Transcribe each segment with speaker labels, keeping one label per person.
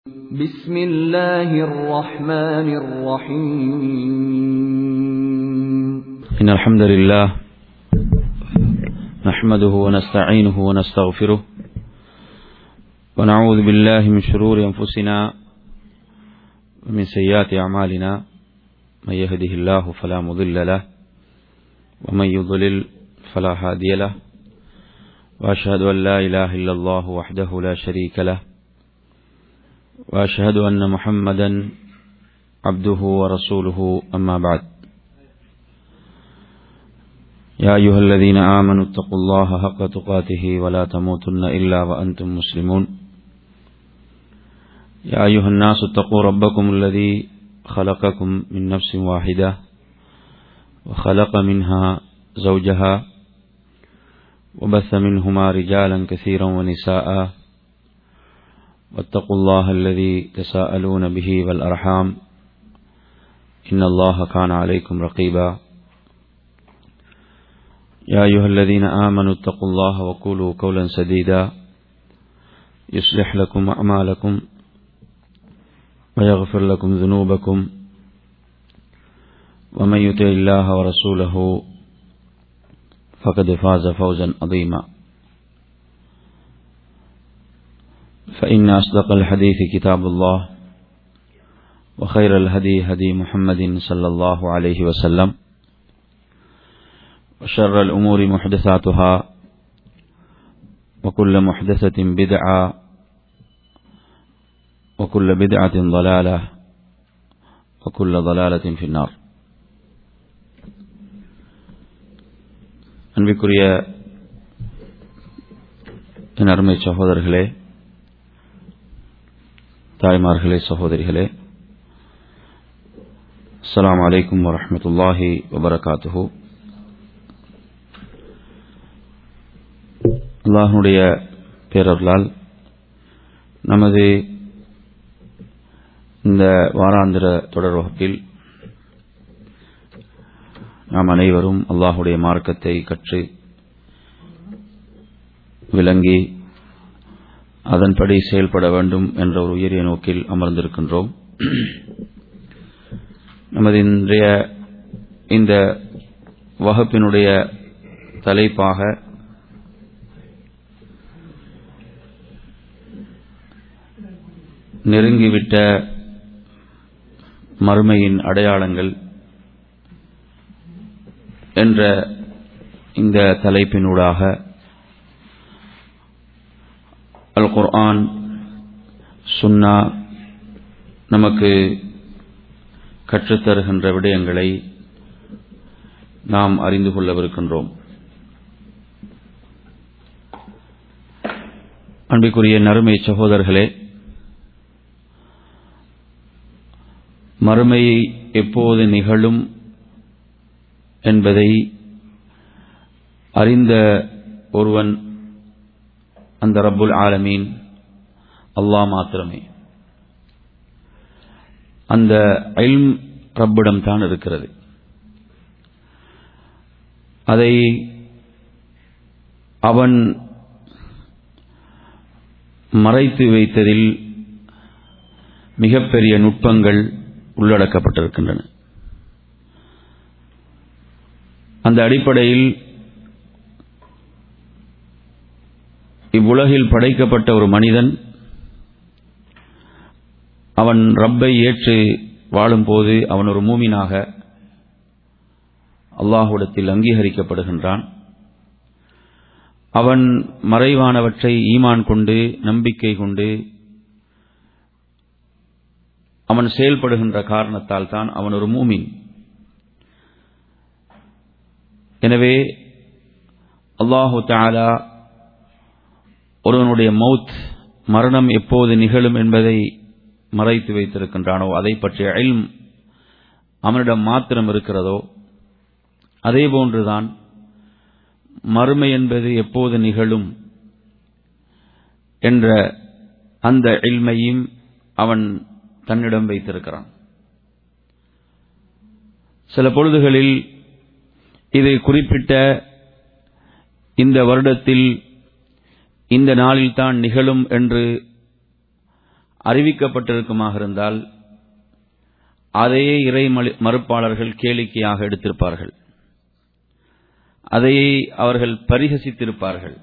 Speaker 1: بسم الله الرحمن الرحيم
Speaker 2: إن الحمد لله نحمده ونستعينه ونستغفره ونعوذ بالله من شرور أنفسنا ومن سيئات أعمالنا من يهده الله فلا مضل له ومن يضلل فلا هادي له وأشهد أن لا إله إلا الله وحده لا شريك له وأشهد أن محمدا عبده ورسوله أما بعد يا أيها الذين آمنوا اتقوا الله حق تقاته ولا تموتن إلا وأنتم مسلمون يا أيها الناس اتقوا ربكم الذي خلقكم من نفس واحدة وخلق منها زوجها وبث منهما رجالا كثيرا ونساء واتقوا الله الذي تساءلون به والأرحام إن الله كان عليكم رقيبا يا أيها الذين آمنوا اتقوا الله وقولوا قولا سديدا يصلح لكم أعمالكم ويغفر لكم ذنوبكم ومن يطع الله ورسوله فقد فاز فوزا عظيما فإن أصدق الحديث كتاب الله وخير الهدي هدي محمد صلى الله عليه وسلم وشر الأمور محدثاتها وكل محدثة بدعة وكل بدعة ضلالة وكل ضلالة في النار அன்பிற்குரிய என் அருமை சகோதரர்களே தாய்மார்களே சகோதரிகளே அஸ்லாம் வலைக்கும் வரமத்துல்லாஹி வபரகாத்துஹூ அல்லாஹனுடைய பேரர்களால் நமது இந்த வாராந்திர தொடர் வகுப்பில் நாம் அனைவரும் அல்லாஹுடைய மார்க்கத்தை கற்று விளங்கி அதன்படி செயல்பட வேண்டும் என்ற ஒரு உயரிய நோக்கில் அமர்ந்திருக்கின்றோம் நமது இன்றைய இந்த வகுப்பினுடைய தலைப்பாக நெருங்கிவிட்ட மறுமையின் அடையாளங்கள் என்ற இந்த தலைப்பினூடாக அல் குர்ஆன் சுன்னா நமக்கு கற்றுத்தருகின்ற விடயங்களை நாம் அறிந்து கொள்ளவிருக்கின்றோம் அன்பிற்குரிய நறுமை சகோதரர்களே மறுமை எப்போது நிகழும் என்பதை அறிந்த ஒருவன் அந்த ரப்புல் ஆலமீன் அல்லாஹ் மாத்திரமே அந்த ஐல்ம் ரப்பிடம் தான் இருக்கிறது அதை அவன் மறைத்து வைத்ததில் மிகப்பெரிய நுட்பங்கள் உள்ளடக்கப்பட்டிருக்கின்றன அந்த அடிப்படையில் இவ்வுலகில் படைக்கப்பட்ட ஒரு மனிதன் அவன் ரப்பை ஏற்று வாழும்போது அவன் ஒரு மூமினாக அல்லாஹுடத்தில் அங்கீகரிக்கப்படுகின்றான் அவன் மறைவானவற்றை ஈமான் கொண்டு நம்பிக்கை கொண்டு அவன் செயல்படுகின்ற காரணத்தால் தான் அவன் ஒரு மூமின் எனவே அல்லாஹு தாலா ஒருவனுடைய மவுத் மரணம் எப்போது நிகழும் என்பதை மறைத்து வைத்திருக்கின்றானோ அதை பற்றிய அயில்ம் அவனிடம் மாத்திரம் இருக்கிறதோ அதே போன்றுதான் மறுமை என்பது எப்போது நிகழும் என்ற அந்த இல்மையும் அவன் தன்னிடம் வைத்திருக்கிறான் சில பொழுதுகளில் இது குறிப்பிட்ட இந்த வருடத்தில் இந்த நாளில்தான் நிகழும் என்று அறிவிக்கப்பட்டிருக்குமாக இருந்தால் அதையே இறை மறுப்பாளர்கள் கேளிக்கையாக எடுத்திருப்பார்கள் அதையே அவர்கள் பரிகசித்திருப்பார்கள்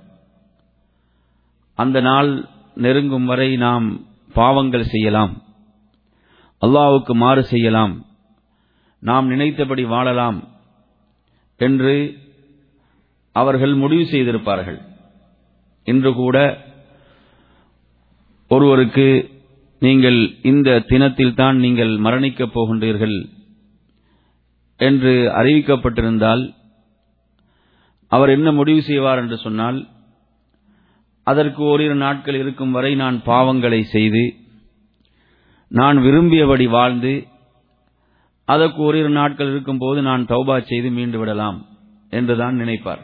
Speaker 2: அந்த நாள் நெருங்கும் வரை நாம் பாவங்கள் செய்யலாம் அல்லாவுக்கு மாறு செய்யலாம் நாம் நினைத்தபடி வாழலாம் என்று அவர்கள் முடிவு செய்திருப்பார்கள் இன்று கூட ஒருவருக்கு நீங்கள் இந்த தினத்தில் தான் நீங்கள் மரணிக்கப் போகின்றீர்கள் என்று அறிவிக்கப்பட்டிருந்தால் அவர் என்ன முடிவு செய்வார் என்று சொன்னால் அதற்கு ஓரிரு நாட்கள் இருக்கும் வரை நான் பாவங்களை செய்து நான் விரும்பியபடி வாழ்ந்து அதற்கு ஓரிரு நாட்கள் இருக்கும்போது நான் தௌபா செய்து மீண்டு விடலாம் என்றுதான் நினைப்பார்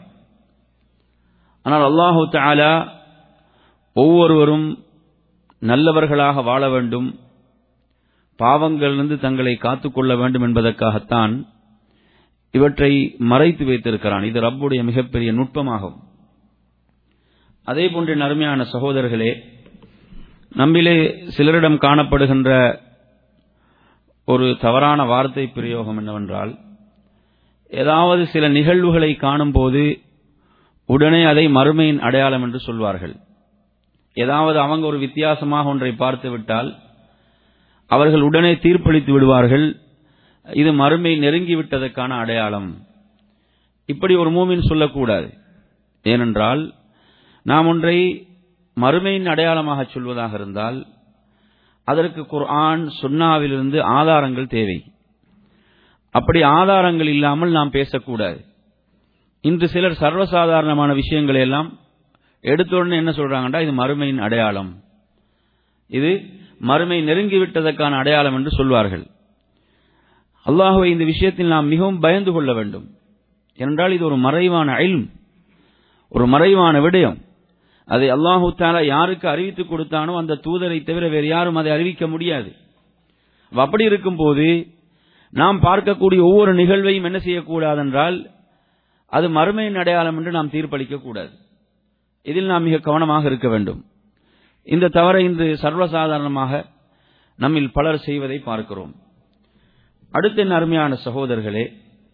Speaker 2: ஆனால் அல்லாஹு தாலா ஒவ்வொருவரும் நல்லவர்களாக வாழ வேண்டும் பாவங்களிலிருந்து தங்களை காத்துக்கொள்ள வேண்டும் என்பதற்காகத்தான் இவற்றை மறைத்து வைத்திருக்கிறான் இது ரப்புடைய மிகப்பெரிய நுட்பமாகும் அதே போன்ற நறுமையான சகோதரர்களே நம்மிலே சிலரிடம் காணப்படுகின்ற ஒரு தவறான வார்த்தை பிரயோகம் என்னவென்றால் ஏதாவது சில நிகழ்வுகளை காணும்போது உடனே அதை மறுமையின் அடையாளம் என்று சொல்வார்கள் ஏதாவது அவங்க ஒரு வித்தியாசமாக ஒன்றை பார்த்து விட்டால் அவர்கள் உடனே தீர்ப்பளித்து விடுவார்கள் இது மறுமை நெருங்கிவிட்டதற்கான அடையாளம் இப்படி ஒரு மூமின் சொல்லக்கூடாது ஏனென்றால் நாம் ஒன்றை மறுமையின் அடையாளமாக சொல்வதாக இருந்தால் அதற்கு குர்ஆன் சுன்னாவிலிருந்து ஆதாரங்கள் தேவை அப்படி ஆதாரங்கள் இல்லாமல் நாம் பேசக்கூடாது இன்று சிலர் சர்வசாதாரணமான விஷயங்களை எல்லாம் எடுத்தோடனே என்ன சொல்றாங்கடா இது மறுமையின் அடையாளம் இது மறுமை நெருங்கிவிட்டதற்கான அடையாளம் என்று சொல்வார்கள் அல்லாஹுவை இந்த விஷயத்தில் நாம் மிகவும் பயந்து கொள்ள வேண்டும் என்றால் இது ஒரு மறைவான அயிலும் ஒரு மறைவான விடயம் அதை அல்லாஹு தாலா யாருக்கு அறிவித்து கொடுத்தானோ அந்த தூதரை தவிர வேறு யாரும் அதை அறிவிக்க முடியாது அப்படி இருக்கும்போது நாம் பார்க்கக்கூடிய ஒவ்வொரு நிகழ்வையும் என்ன செய்யக்கூடாது என்றால் அது மறுமையின் அடையாளம் என்று நாம் தீர்ப்பளிக்க கூடாது இதில் நாம் மிக கவனமாக இருக்க வேண்டும் இந்த தவறை இன்று சர்வசாதாரணமாக நம்மில் பலர் செய்வதை பார்க்கிறோம் அடுத்த என் அருமையான சகோதரர்களே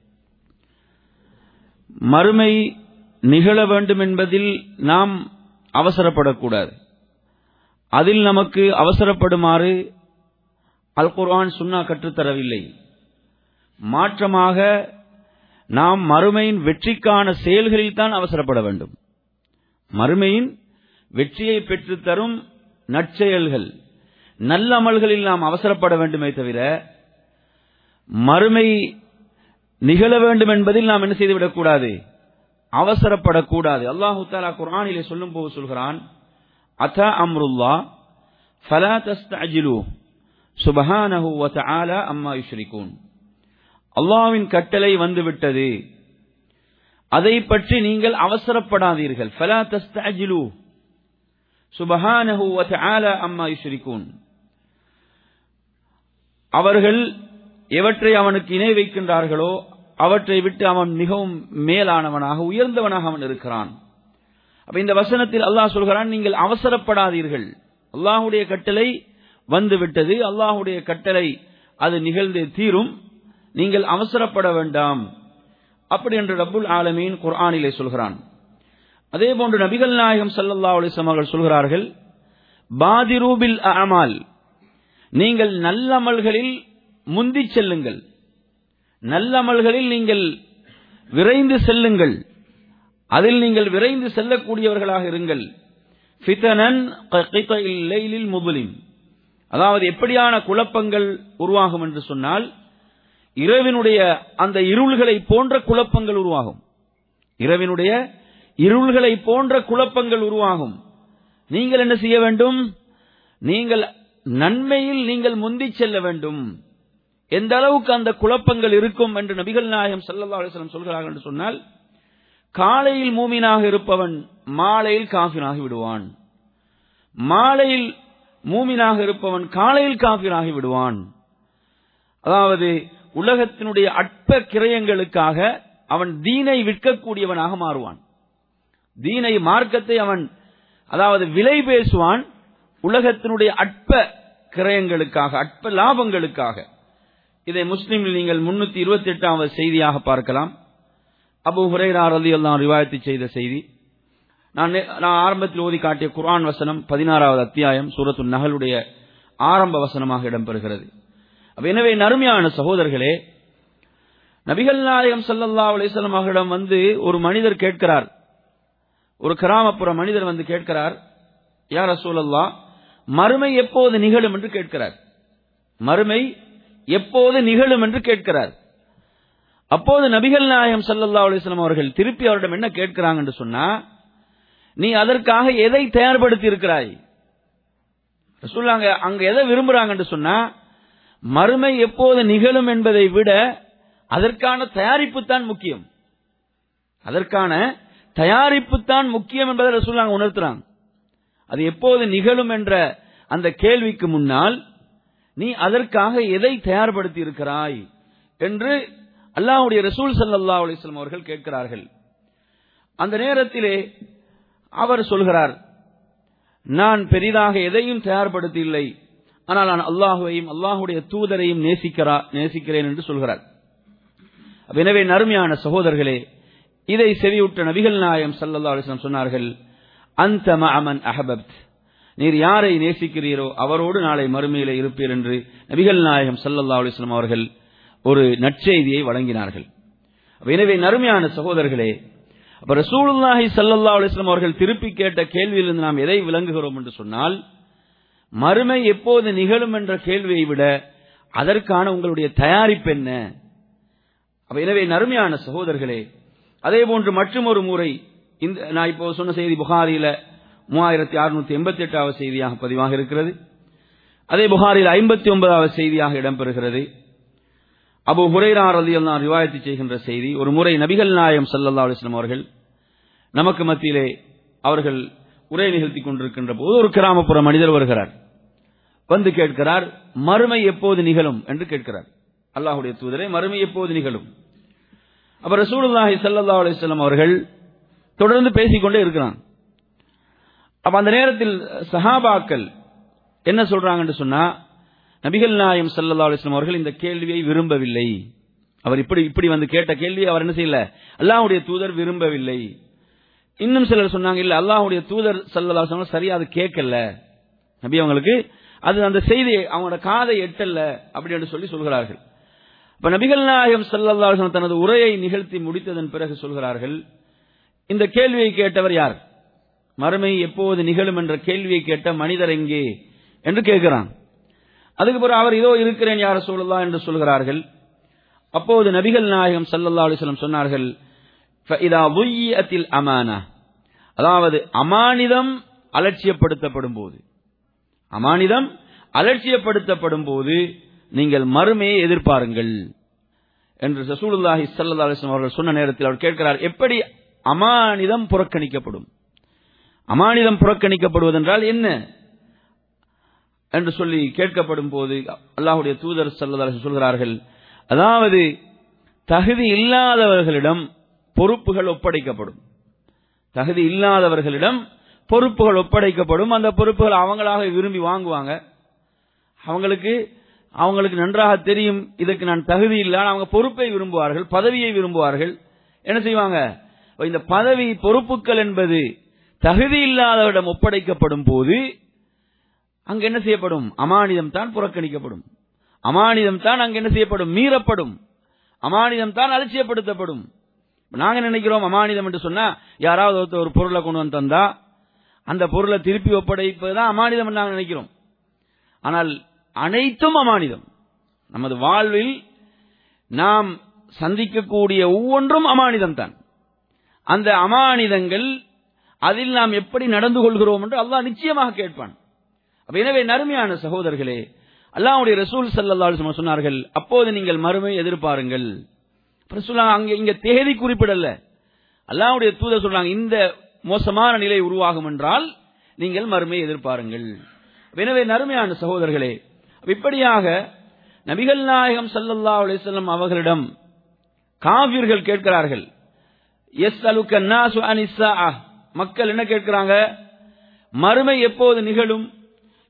Speaker 2: மறுமை நிகழ வேண்டும் என்பதில் நாம் அவசரப்படக்கூடாது அதில் நமக்கு அவசரப்படுமாறு அல் குர்ஆன் சுன்னா கற்றுத்தரவில்லை மாற்றமாக நாம் மறுமையின் வெற்றிக்கான செயல்களில் தான் அவசரப்பட வேண்டும் மறுமையின் வெற்றியை பெற்றுத்தரும் நற்செயல்கள் நல்லமல்களில் நாம் அவசரப்பட வேண்டுமே தவிர மறுமை நிகழ வேண்டும் என்பதில் நாம் என்ன செய்துவிடக்கூடாது அவசரப்படக்கூடாது அல்லாஹு தாலா குர்ஆனிலே சொல்லும் போது சொல்கிறான் அத அம்ருல்லா ஃபலா தஸ்தஅஜிலு சுபஹானஹு வ தஆலா அம்மா யுஷ்ரிகூன் அல்லாஹ்வின் கட்டளை வந்துவிட்டது அதை பற்றி நீங்கள் அவசரப்படாதீர்கள் ஃபலா தஸ்தஅஜிலு சுபஹானஹு வ தஆலா அம்மா யுஷ்ரிகூன் அவர்கள் எவற்றை அவனுக்கு இணை வைக்கின்றார்களோ அவற்றை விட்டு அவன் மிகவும் மேலானவனாக உயர்ந்தவனாக அவன் இருக்கிறான் அப்ப இந்த வசனத்தில் அல்லாஹ் சொல்கிறான் நீங்கள் அவசரப்படாதீர்கள் அல்லாஹுடைய கட்டளை வந்து விட்டது அல்லாஹுடைய கட்டளை அது நிகழ்ந்து தீரும் நீங்கள் அவசரப்பட வேண்டாம் அப்படி என்று ரப்புல் ஆலமீன் குர்ஆனிலே சொல்கிறான் அதே போன்று நபிகள் நாயகம் சல்லல்லா அலிஸ்லாம் அவர்கள் சொல்கிறார்கள் பாதிரூபில் அமால் நீங்கள் நல்லமல்களில் முந்தி செல்லுங்கள் நல்லமல்களில் நீங்கள் விரைந்து செல்லுங்கள் அதில் நீங்கள் விரைந்து செல்லக்கூடியவர்களாக இருங்கள் ஃபிதனன் லைலில் முபுலிம் அதாவது எப்படியான குழப்பங்கள் உருவாகும் என்று சொன்னால் இரவினுடைய அந்த இருள்களை போன்ற குழப்பங்கள் உருவாகும் இரவினுடைய இருள்களை போன்ற குழப்பங்கள் உருவாகும் நீங்கள் என்ன செய்ய வேண்டும் நீங்கள் நன்மையில் நீங்கள் முந்தி செல்ல வேண்டும் எந்த அளவுக்கு அந்த குழப்பங்கள் இருக்கும் என்று நபிகள் நாயகம் சல்லா அலிஸ்லாம் சொல்கிறார்கள் என்று சொன்னால் காலையில் மூமினாக இருப்பவன் மாலையில் காஃபினாகி விடுவான் மாலையில் மூமினாக இருப்பவன் காலையில் காஃபினாகி விடுவான் அதாவது உலகத்தினுடைய அற்ப கிரயங்களுக்காக அவன் தீனை விற்கக்கூடியவனாக மாறுவான் தீனை மார்க்கத்தை அவன் அதாவது விலை பேசுவான் உலகத்தினுடைய அற்ப கிரயங்களுக்காக அற்ப லாபங்களுக்காக இதை முஸ்லிமில் நீங்கள் முன்னூத்தி இருபத்தி எட்டாவது செய்தியாக பார்க்கலாம் அபு ஹுரைரா ரலியல்லாஹு அன்ஹு ரிவாயத்து செய்த செய்தி நான் நே- நான் ஆரம்பத்தில் ஓதி காட்டிய குர்ஆன் வசனம் பதினாறாவது அத்தியாயம் சூரத்து நகலுடைய ஆரம்ப வசனமாக இடம்பெறுகிறது அப்ப எனவே நறுமையான சகோதரர்களே நபிகள் நாயகம் ஸல்லல்லாஹு அலைஹி வஸல்லம் அவர்களிடம் வந்து ஒரு மனிதர் கேட்கிறார் ஒரு கிராமப்புற மனிதர் வந்து கேட்கிறார் யா ரசூலல்லாஹ் மறுமை எப்போது நிகழும் என்று கேட்கிறார் மறுமை எப்போது நிகழும் என்று கேட்கிறார் அப்போது நபிகள் நாயகம் ஸல்லல்லாஹு அலைஹி வஸல்லம் அவர்கள் திருப்பி அவரிடம் என்ன கேட்கிறாங்க என்று சொன்னா நீ அதற்காக எதை தயார்படுத்தி இருக்கிறாய் ரசூலுல்லாஹ் அங்க அங்க எதை விரும்புறாங்க என்று சொன்னா மறுமை எப்போது நிகழும் என்பதை விட அதற்கான தயாரிப்பு தான் முக்கியம் அதற்கான தயாரிப்பு தான் முக்கியம் என்பதை ரசூலுல்லாஹ் உணர்த்துறாங்க அது எப்போது நிகழும் என்ற அந்த கேள்விக்கு முன்னால் நீ அதற்காக எதை தயார்படுத்தி இருக்கிறாய் என்று அல்லாஹ்வுடைய ரசூல் ஸல்லல்லாஹு அலைஹி வஸல்லம் அவர்கள் கேட்கிறார்கள் அந்த நேரத்திலே அவர் சொல்கிறார் நான் பெரிதாக எதையும் தயார்படுத்தி இல்லை ஆனால் நான் அல்லாஹுவையும் அல்லாஹுடைய தூதரையும் நேசிக்கிறா நேசிக்கிறேன் என்று சொல்கிறார் அப்ப எனவே நறுமையான சகோதரர்களே இதை செவியுற்ற நபிகள் நாயம் ஸல்லல்லாஹு அலைஹி வஸல்லம் சொன்னார்கள் அந்த மஅமன் அஹபப்த் நீர் யாரை நேசிக்கிறீரோ அவரோடு நாளை மறுமையிலே இருப்பீர் என்று நபிகள் நாயகம் ஸல்லல்லாஹு அலைஹி வஸல்லம் அவர்கள் ஒரு நற்செய்தியை வழங்கினார்கள் அப்ப எனவே நறுமையான சகோதரர்களே அப்ப ரசூலுல்லாஹி ஸல்லல்லாஹு அலைஹி வஸல்லம் அவர்கள் திருப்பி கேட்ட கேள்வியிலிருந்து நாம் எதை விளங்குகிறோம் என்று சொன்னால் மறுமை எப்போது நிகழும் என்ற கேள்வியை விட அதற்கான உங்களுடைய தயாரிப்பு என்ன அப்ப எனவே நறுமையான சகோதரர்களே அதே போன்று மற்றும் ஒரு முறை இந்த நான் இப்போ சொன்ன செய்தி புகாரியில மூவாயிரத்தி அறுநூத்தி எண்பத்தி எட்டாவது செய்தியாக பதிவாக இருக்கிறது அதே புகாரில் ஐம்பத்தி ஒன்பதாவது செய்தியாக இடம்பெறுகிறது அபு ஹுரைரா ரலியல்லாஹு ரிவாயத்து செய்கின்ற செய்தி ஒரு முறை நபிகள் நாயம் ஸல்லல்லாஹு அலைஹி வஸல்லம் அவர்கள் நமக்கு மத்தியிலே அவர்கள் உரை நிகழ்த்தி கொண்டிருக்கின்ற போது ஒரு கிராமப்புற மனிதர் வருகிறார் வந்து கேட்கிறார் மறுமை எப்போது நிகழும் என்று கேட்கிறார் அல்லாஹ்வுடைய தூதரே மறுமை எப்போது நிகழும் அப்ப ரசூலுல்லாஹி ஸல்லல்லாஹு அலைஹி வஸல்லம் அவர்கள் தொடர்ந்து பேசிக்கொண்டே இருக்கிறான் அப்ப அந்த நேரத்தில் சஹாபாக்கள் என்ன சொல்றாங்கன்னு சொன்னா நபிகள் நாயம் ஸல்லல்லாஹு அலைஹி வஸல்லம் அவர்கள் இந்த கேள்வியை விரும்பவில்லை அவர் இப்படி இப்படி வந்து கேட்ட கேள்வி அவர் என்ன செய்யல அல்லாஹ்வுடைய தூதர் விரும்பவில்லை இன்னும் சிலர் சொன்னாங்க இல்ல அல்லாஹ்வுடைய தூதர் ஸல்லல்லாஹு அலைஹி வஸல்லம் சரியா அது கேட்கல நபி அவங்களுக்கு அது அந்த செய்தி அவங்களோட காதை எட்டல்ல அப்படி என்று சொல்லி சொல்கிறார்கள் இப்ப நபிகள் நாயகம் ஸல்லல்லாஹு அலைஹி வஸல்லம் தனது உரையை நிகழ்த்தி முடித்ததன் பிறகு சொல்கிறார்கள் இந்த கேள்வியை கேட்டவர் யார் மறுமை எப்போது நிகழும் என்ற கேள்வியை கேட்ட மனிதர் எங்கே என்று கேட்கிறான் அதுக்கு பிறகு அவர் இதோ இருக்கிறேன் யார சொல்லலாம் என்று சொல்கிறார்கள் அப்போது நபிகள் நாயகம் ஸல்லல்லாஹு அலைஹி வஸல்லம் சொன்னார்கள் ஃபஇதா ضيئتில் அமானா அதாவது அமானிதம் அலட்சியப்படுத்தப்படும் போது அமானிதம் அலட்சியப்படுத்தப்படும் போது நீங்கள் மறுமையை எதிர்பாருங்கள் என்று ரசூலுல்லாஹி ஸல்லல்லாஹு அலைஹி வஸல்லம் அவர்கள் சொன்ன நேரத்தில் அவர் கேட்கிறார் எப்படி அமானிதம் புறக்கணிக்கப்படும் அமானிதம் புறக்கணிக்கப்படுவதென்றால் என்ன என்று சொல்லி கேட்கப்படும் போது அல்லாஹுடைய தூதர் ஸல்லல்லாஹு சொல்கிறார்கள் அதாவது தகுதி இல்லாதவர்களிடம் பொறுப்புகள் ஒப்படைக்கப்படும் தகுதி இல்லாதவர்களிடம் பொறுப்புகள் ஒப்படைக்கப்படும் அந்த பொறுப்புகள் அவங்களாக விரும்பி வாங்குவாங்க அவங்களுக்கு அவங்களுக்கு நன்றாக தெரியும் இதற்கு நான் தகுதி இல்லை அவங்க பொறுப்பை விரும்புவார்கள் பதவியை விரும்புவார்கள் என்ன செய்வாங்க இந்த பதவி பொறுப்புகள் என்பது தகுதி இல்லாதவரிடம் ஒப்படைக்கப்படும் போது அங்கு என்ன செய்யப்படும் அமானிதம் தான் புறக்கணிக்கப்படும் அமானிதம் தான் அங்கு என்ன செய்யப்படும் மீறப்படும் அமானிதம் தான் அலட்சியப்படுத்தப்படும் நாங்க நினைக்கிறோம் அமானிதம் என்று சொன்னா யாராவது ஒருத்தர் ஒரு பொருளை கொண்டு வந்து தந்தா அந்த பொருளை திருப்பி ஒப்படைப்பதுதான் அமானிதம் நாங்கள் நினைக்கிறோம் ஆனால் அனைத்தும் அமானிதம் நமது வாழ்வில் நாம் சந்திக்கக்கூடிய ஒவ்வொன்றும் அமானிதம் தான் அந்த அமானிதங்கள் அதில் நாம் எப்படி நடந்து கொள்கிறோம் என்று அல்லாஹ் நிச்சயமாக கேட்பான் அப்ப எனவே நறுமையான சகோதரர்களே அல்லாஹ்வுடைய ரசூல் ஸல்லல்லாஹு சொன்னார்கள் அப்போது நீங்கள் மறுமை எதிர்பாருங்கள் ரசூலா அங்க இங்க தேதி குறிப்பிடல அல்லாஹ்வுடைய தூதர் சொல்றாங்க இந்த மோசமான நிலை உருவாகும் என்றால் நீங்கள் மறுமையை எதிர்பாருங்கள் எனவே நறுமையான சகோதரர்களே இப்படியாக நபிகள் நாயகம் ஸல்லல்லாஹு அலைஹி வஸல்லம் அவர்களிடம் காவிர்கள் கேட்கிறார்கள் எஸ் அலுக்க நாசு அனிசா மக்கள் என்ன கேட்கிறாங்க மறுமை எப்போது நிகழும்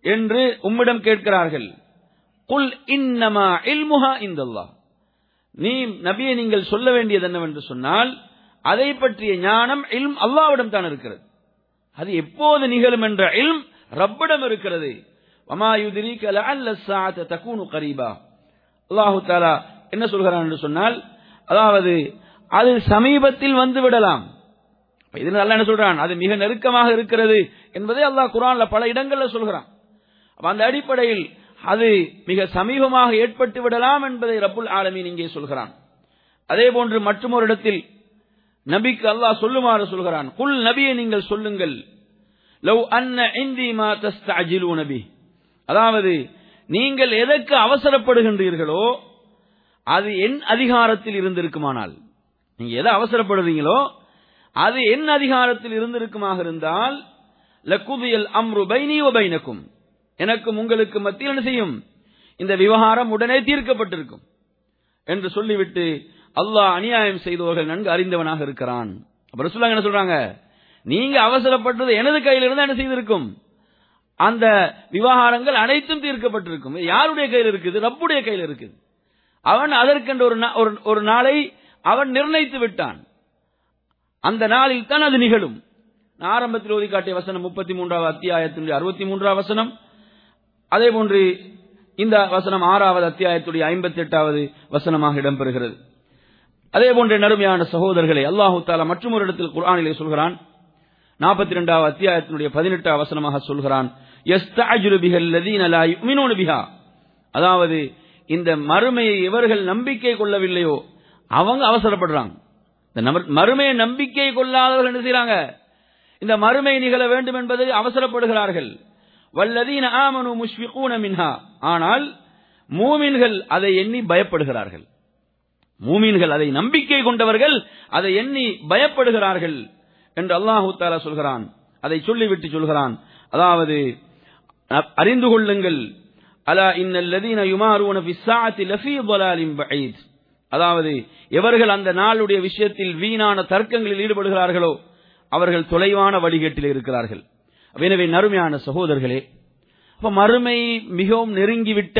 Speaker 2: என்று உம்மிடம் கேட்கிறார்கள் குல் இன்னமா இல்முஹா இந்தல்லாஹ் நீ நபியை நீங்கள் சொல்ல வேண்டியது என்னவென்று சொன்னால் அதை பற்றிய ஞானம் இல்ம் அல்லாவிடம் தான் இருக்கிறது அது எப்போது நிகழும் என்ற இல்ம் ரப்பிடம் இருக்கிறது வமாயுதிரிக லஅல்ல ஸாஅத தகூனு கரீபா அல்லாஹு தஆலா என்ன சொல்கிறான் என்று சொன்னால் அதாவது அது சமீபத்தில் வந்து விடலாம் இது நல்லா என்ன சொல்றான் அது மிக நெருக்கமாக இருக்கிறது என்பதை அல்லாஹ் குரான்ல பல இடங்கள்ல சொல்கிறான் அப்ப அந்த அடிப்படையில் அது மிக சமீபமாக ஏற்பட்டு விடலாம் என்பதை ரப்புல் ஆலமீன் இங்கே சொல்கிறான் அதே போன்று மற்றொரு இடத்தில் நபிக்கு அல்லாஹ் சொல்லுமாறு சொல்கிறான் குல் நபியை நீங்கள் சொல்லுங்கள் லவ் அன்ன இந்தி மா தஸ்தஅஜிலூன நபி அதாவது நீங்கள் எதற்கு அவசரப்படுகின்றீர்களோ அது என் அதிகாரத்தில் இருந்திருக்குமானால் நீங்க எதை அவசரப்படுறீங்களோ அது என் அதிகாரத்தில் இருந்திருக்குமாக இருந்தால் லக்குதியல் அம்ரு பைனி பைனக்கும் எனக்கும் உங்களுக்கு மத்தியில் என்ன செய்யும் இந்த விவகாரம் உடனே தீர்க்கப்பட்டிருக்கும் என்று சொல்லிவிட்டு அல்லாஹ் அநியாயம் செய்தவர்கள் நன்கு அறிந்தவனாக இருக்கிறான் அப்புறம் சொல்லாங்க என்ன சொல்றாங்க நீங்க அவசரப்பட்டது எனது கையில் இருந்தா என்ன செய்திருக்கும் அந்த விவகாரங்கள் அனைத்தும் தீர்க்கப்பட்டிருக்கும் இது யாருடைய கையில் இருக்குது ரப்புடைய கையில் இருக்குது அவன் அதற்கென்ற ஒரு நா- ஒரு- ஒரு நாளை அவன் நிர்ணயித்து விட்டான் அந்த நாளில் தான் அது நிகழும் நான் ஆரம்பத்தில் ஓதி காட்டிய வசனம் முப்பத்தி மூன்றாவது அத்தியாயத்தினுடைய அறுபத்தி மூன்றாவது வசனம் அதே போன்று இந்த வசனம் ஆறாவது அத்தியாயத்துடைய ஐம்பத்தி எட்டாவது வசனமாக இடம்பெறுகிறது அதே போன்ற நறுமையான சகோதரர்களை அல்லாஹு தாலா மற்றும் ஒரு இடத்தில் குர்ஆனிலே சொல்கிறான் நாற்பத்தி ரெண்டாவது அத்தியாயத்தினுடைய பதினெட்டாவது வசனமாக சொல்கிறான் "யஸ்தஅஜிலு பிஹல் லதீன லா யுமினூன பிஹா." அதாவது இந்த மறுமையை எவர்கள் நம்பிக்கை கொள்ளவில்லையோ அவங்க அவசரப்படுறாங்க இந்த நம- மறுமையை நம்பிக்கை கொள்ளாதவர்கள் என்ன செய்றாங்க இந்த மறுமை நிகழ வேண்டும் என்பதை அவசரப்படுகிறார்கள் வல்லதீன ஆமனு முஷ்பிகூன மின்ஹா ஆனால் மூமின்கள் அதை எண்ணி பயப்படுகிறார்கள் மூமின்கள் அதை நம்பிக்கை கொண்டவர்கள் அதை எண்ணி பயப்படுகிறார்கள் என்று அல்லாஹு தாலா சொல்கிறான் அதை சொல்லிவிட்டு சொல்கிறான் அதாவது அ- அறிந்து கொள்ளுங்கள் அலா இன்னல்லதீன யுமாரூன ஃபிஸ்ஸாஅத்தி லஃபீ ضلالٍ பஈத் அதாவது எவர்கள் அந்த நாளுடைய விஷயத்தில் வீணான தர்க்கங்களில் ஈடுபடுகிறார்களோ அவர்கள் தொலைவான வழிகேட்டில் இருக்கிறார்கள் எனவே நறுமையான சகோதரர்களே அப்ப மறுமை மிகவும் நெருங்கிவிட்ட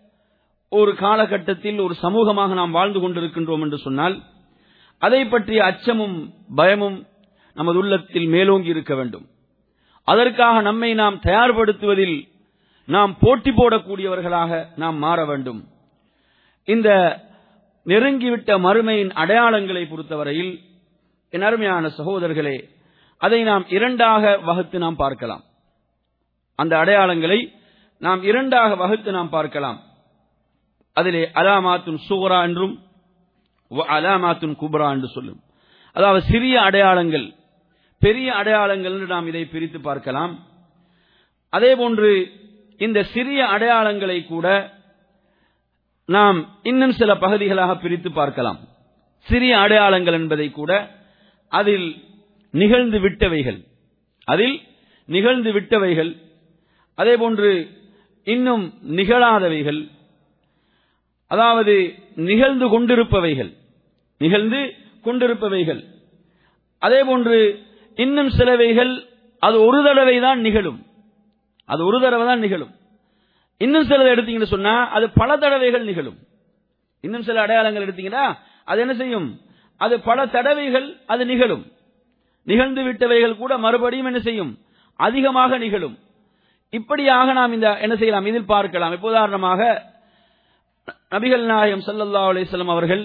Speaker 2: ஒரு காலகட்டத்தில் ஒரு சமூகமாக நாம் வாழ்ந்து கொண்டிருக்கின்றோம் என்று சொன்னால் அதை பற்றிய அச்சமும் பயமும் நமது உள்ளத்தில் மேலோங்கி இருக்க வேண்டும் அதற்காக நம்மை நாம் தயார்படுத்துவதில் நாம் போட்டி போடக்கூடியவர்களாக நாம் மாற வேண்டும் இந்த நெருங்கிவிட்ட மறுமையின் அடையாளங்களை பொறுத்தவரையில் என் அருமையான சகோதரர்களே அதை நாம் இரண்டாக வகுத்து நாம் பார்க்கலாம் அந்த அடையாளங்களை நாம் இரண்டாக வகுத்து நாம் பார்க்கலாம் அதிலே அலாமாத்துன் சுகரா என்றும் வ அலாமாத்துன் குப்ரா என்று சொல்லும் அதாவது சிறிய அடையாளங்கள் பெரிய அடையாளங்கள் என்று நாம் இதை பிரித்து பார்க்கலாம் அதே போன்று இந்த சிறிய அடையாளங்களை கூட நாம் இன்னும் சில பகுதிகளாக பிரித்து பார்க்கலாம் சிறிய அடையாளங்கள் என்பதை கூட அதில் நிகழ்ந்து விட்டவைகள் அதில் நிகழ்ந்து விட்டவைகள் அதே போன்று இன்னும் நிகழாதவைகள் அதாவது நிகழ்ந்து கொண்டிருப்பவைகள் நிகழ்ந்து கொண்டிருப்பவைகள் அதே போன்று இன்னும் சிலவைகள் அது ஒரு தடவை தான் நிகழும் அது ஒரு தடவை தான் நிகழும் இன்னும் சிலதை எடுத்தீங்கன்னு சொன்னா அது பல தடவைகள் நிகழும் இன்னும் சில அடையாளங்கள் எடுத்தீங்கன்னா அது என்ன செய்யும் அது பல தடவைகள் அது நிகழும் நிகழ்ந்து விட்டவைகள் கூட மறுபடியும் என்ன செய்யும் அதிகமாக நிகழும் இப்படியாக நாம் இந்த என்ன செய்யலாம் இதில் பார்க்கலாம் இப்போ உதாரணமாக நபிகள் நாயகம் ஸல்லல்லாஹு அலைஹி வஸல்லம் அவர்கள்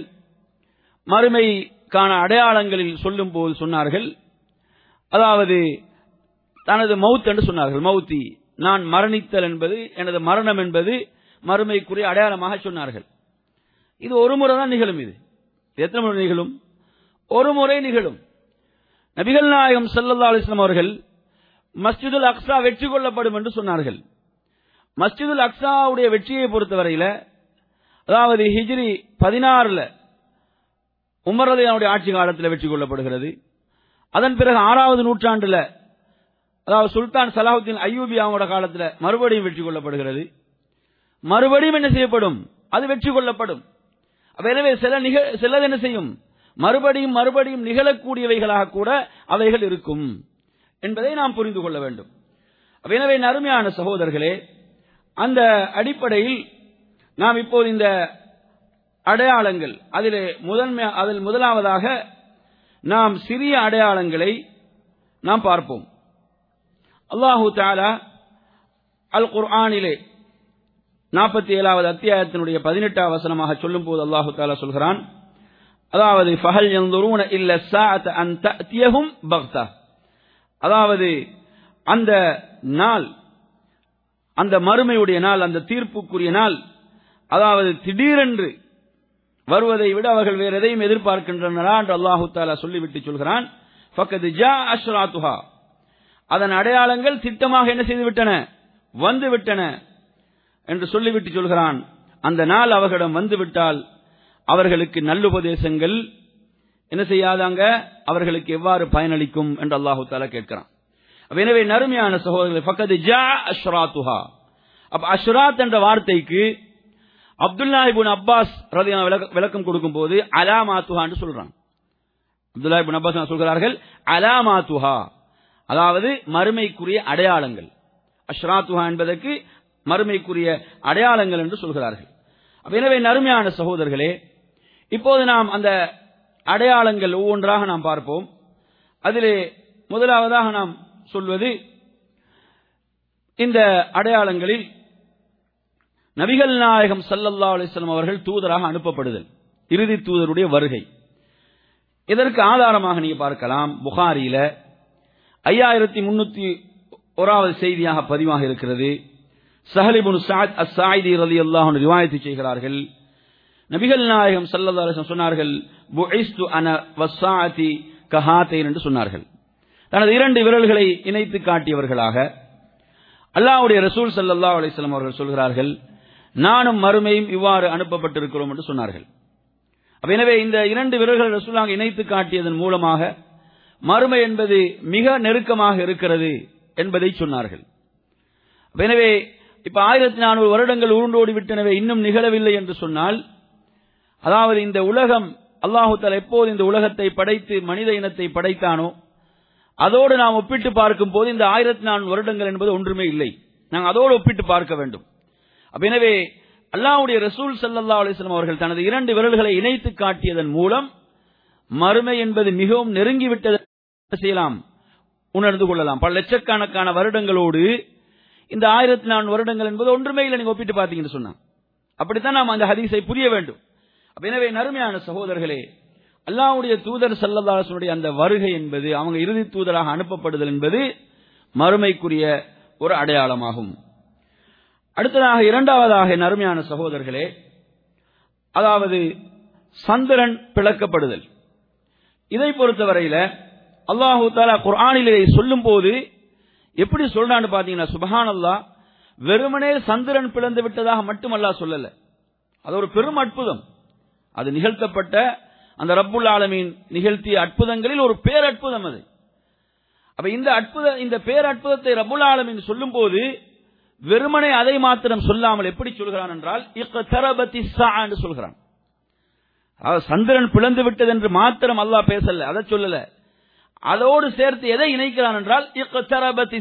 Speaker 2: மறுமைக்கான அடையாளங்களில் சொல்லும் போது சொன்னார்கள் அதாவது தனது மவுத் என்று சொன்னார்கள் மௌத்தி நான் மரணித்தல் என்பது எனது மரணம் என்பது மறுமைக்குரிய அடையாளமாக சொன்னார்கள் இது ஒரு முறை தான் நிகழும் இது இது எத்தனை முறை நிகழும் ஒரு முறை நிகழும் நபிகள் நாயகம் ஸல்லல்லாஹு அலைஹி வஸல்லம் அவர்கள் மஸ்ஜிதுல் அக்ஸா வெற்றி கொள்ளப்படும் என்று சொன்னார்கள் மஸ்ஜிதுல் அக்ஸாவுடைய வெற்றியை பொறுத்தவரையில அதாவது ஹிஜ்ரி பதினாறுல உமரதையாவுடைய ஆட்சி காலத்தில் வெற்றி கொள்ளப்படுகிறது அதன் பிறகு ஆறாவது நூற்றாண்டுல அதாவது சுல்தான் சலாஹுத்தீன் ஐயூபி அவங்களோட காலத்துல மறுபடியும் வெற்றி கொள்ளப்படுகிறது மறுபடியும் என்ன செய்யப்படும் அது வெற்றி கொள்ளப்படும் அப்ப எனவே சில நிக சிலது என்ன செய்யும் மறுபடியும் மறுபடியும் நிகழக்கூடியவைகளாக கூட அவைகள் இருக்கும் என்பதை நாம் புரிந்து கொள்ள வேண்டும்
Speaker 3: எனவே அருமையான சகோதரர்களே அந்த அடிப்படையில் நாம் இப்போது இந்த அடையாளங்கள் அதில் முதன்மை அதில் முதலாவதாக நாம் சிறிய அடையாளங்களை நாம் பார்ப்போம் அல்லாஹு தாலா அல் குர்ஆனிலே நாற்பத்தி ஏழாவது அத்தியாயத்தினுடைய பதினெட்டாம் வசனமாக சொல்லும் போது அல்லாஹு தாலா சொல்கிறான் அதாவது ஃபஹல் யன்துரூன இல்ல சாஅத் அன் தஅதியஹும் பக்தா அதாவது அந்த நாள் அந்த மறுமையுடைய நாள் அந்த தீர்ப்புக்குரிய நாள் அதாவது திடீரென்று வருவதை விட அவர்கள் வேறு எதையும் எதிர்பார்க்கின்றனரா என்று அல்லாஹு தாலா சொல்லிவிட்டு சொல்கிறான் ஃபக்கது ஜா அஷ்ராத்துஹா அதன் அடையாளங்கள் திட்டமாக என்ன செய்து விட்டன வந்து விட்டன என்று சொல்லிவிட்டு சொல்கிறான் அந்த நாள் அவர்களிடம் வந்துவிட்டால் அவர்களுக்கு நல்லுபதேசங்கள் என்ன செய்யாதாங்க அவர்களுக்கு எவ்வாறு பயனளிக்கும் என்று அல்லாஹு தாலா கேட்கிறான் எனவே நறுமையான சகோதரர்கள் ஃபக்கது ஜா அஷ்ராத்துஹா அப்ப அஷ்ராத் என்ற வார்த்தைக்கு அப்துல்லா இபுன் அப்பாஸ் ரலியல்லாஹு விளக்க- விளக்கம் கொடுக்கும் போது அலாமாத்துஹா என்று சொல்றான் அப்துல்லா இபுன் அப்பாஸ் சொல்கிறார்கள் அலாமாத்துஹா அதாவது மறுமைக்குரிய அடையாளங்கள் அஷ்ராத்துஹா என்பதற்கு மறுமைக்குரிய அடையாளங்கள் என்று சொல்கிறார்கள் அப்ப எனவே நறுமையான சகோதரர்களே இப்போது நாம் அந்த அடையாளங்கள் ஒவ்வொன்றாக நாம் பார்ப்போம் அதிலே முதலாவதாக நாம் சொல்வது இந்த அடையாளங்களில் நபிகள் நாயகம் ஸல்லல்லாஹு அலைஹி வஸல்லம் அவர்கள் தூதராக அனுப்பப்படுதல் இறுதி தூதருடைய வருகை இதற்கு ஆதாரமாக நீங்க பார்க்கலாம் புகாரியில ஐயாயிரத்தி முன்னூத்தி ஓராவது செய்தியாக பதிவாக இருக்கிறது சஹலிபுன் சாத் அஸ் சாயிதி ரலி அல்லாஹ் ரிவாயத்து செய்கிறார்கள் நபிகள் நாயகம் ஸல்லல்லாஹு அலைஹி வஸல்லம் சொன்னார்கள் புஇஸ்து அன வஸ்ஸாஅதி கஹாத்தைன் என்று சொன்னார்கள் தனது இரண்டு விரல்களை இணைத்து காட்டியவர்களாக அல்லாஹ்வுடைய ரசூல் ஸல்லல்லாஹு அலைஹி வஸல்லம் அவர்கள் சொல்கிறார்கள் நானும் மறுமையும் இவ்வாறு அனுப்பப்பட்டிருக்கிறோம் என்று சொன்னார்கள் அப்ப எனவே இந்த இரண்டு விரல்கள் ரசூலாங்க இணைத்து காட்டியதன் மூலமாக மறுமை என்பது மிக நெருக்கமாக இருக்கிறது என்பதை சொன்னார்கள் அப்ப எனவே இப்ப ஆயிரத்தி நானூறு வருடங்கள் உருண்டோடி விட்டனவே இன்னும் நிகழவில்லை என்று சொன்னால் அதாவது இந்த உலகம் அல்லாஹு தஆலா எப்போது இந்த உலகத்தை படைத்து மனித இனத்தை படைத்தானோ அதோடு நாம் ஒப்பிட்டு பார்க்கும் போது இந்த ஆயிரத்தி நானூறு வருடங்கள் என்பது ஒன்றுமே இல்லை நாங்கள் அதோடு ஒப்பிட்டு பார்க்க வேண்டும் அப்ப எனவே அல்லாஹ்வுடைய ரசூல் ஸல்லல்லாஹு அலைஹி வஸல்லம் அவர்கள் தனது இரண்டு விரல்களை இணைத்து காட்டியதன் மூலம் மறுமை என்பது மிகவும் நெருங்கிவிட்டது செய்யலாம் உணர்ந்து கொள்ளலாம் பல லட்சக்கணக்கான வருடங்களோடு இந்த ஆயிரத்தி நானூறு வருடங்கள் என்பது ஒன்றுமே இல்லை நீங்க ஒப்பிட்டு பார்த்தீங்கன்னு சொன்னா அப்படித்தான் நாம் அந்த ஹதீஸை புரிய வேண்டும் அப்ப எனவே நறுமையான சகோதரர்களே அல்லாஹ்வுடைய தூதர் ஸல்லல்லாஹு அலைஹி வஸல்லம் அந்த வருகை என்பது அவங்க இறுதி தூதராக அனுப்பப்படுதல் என்பது மறுமைக்குரிய ஒரு அடையாளமாகும் அடுத்ததாக இரண்டாவதாக நறுமையான சகோதரர்களே அதாவது சந்திரன் பிளக்கப்படுதல் இதை பொறுத்தவரையில அல்லாஹு தாலா குர்ஆனிலே சொல்லும் போது எப்படி சொல்றான்னு பாத்தீங்கன்னா சுபஹானல்லாஹ் வெறுமனே சந்திரன் பிளந்து விட்டதாக மட்டும் அல்லாஹ் சொல்லல அது ஒரு பெரும் அற்புதம் அது நிகழ்த்தப்பட்ட அந்த ரப்புல் ஆலமீன் நிகழ்த்திய அற்புதங்களில் ஒரு பேரற்புதம் அது அப்ப இந்த அற்புத இந்த பேரற்புதத்தை ரப்புல் ஆலமீன் சொல்லும் போது வெறுமனே அதை மாத்திரம் சொல்லாமல் எப்படி சொல்கிறான் என்றால் இக்தரபத்தி என்று சொல்கிறான் அதாவது சந்திரன் பிளந்து விட்டது என்று மாத்திரம் அல்லாஹ் பேசல அதை சொல்லல அதோடு சேர்த்து எதை இணைக்கிறான் என்றால் இக்தரபத்தி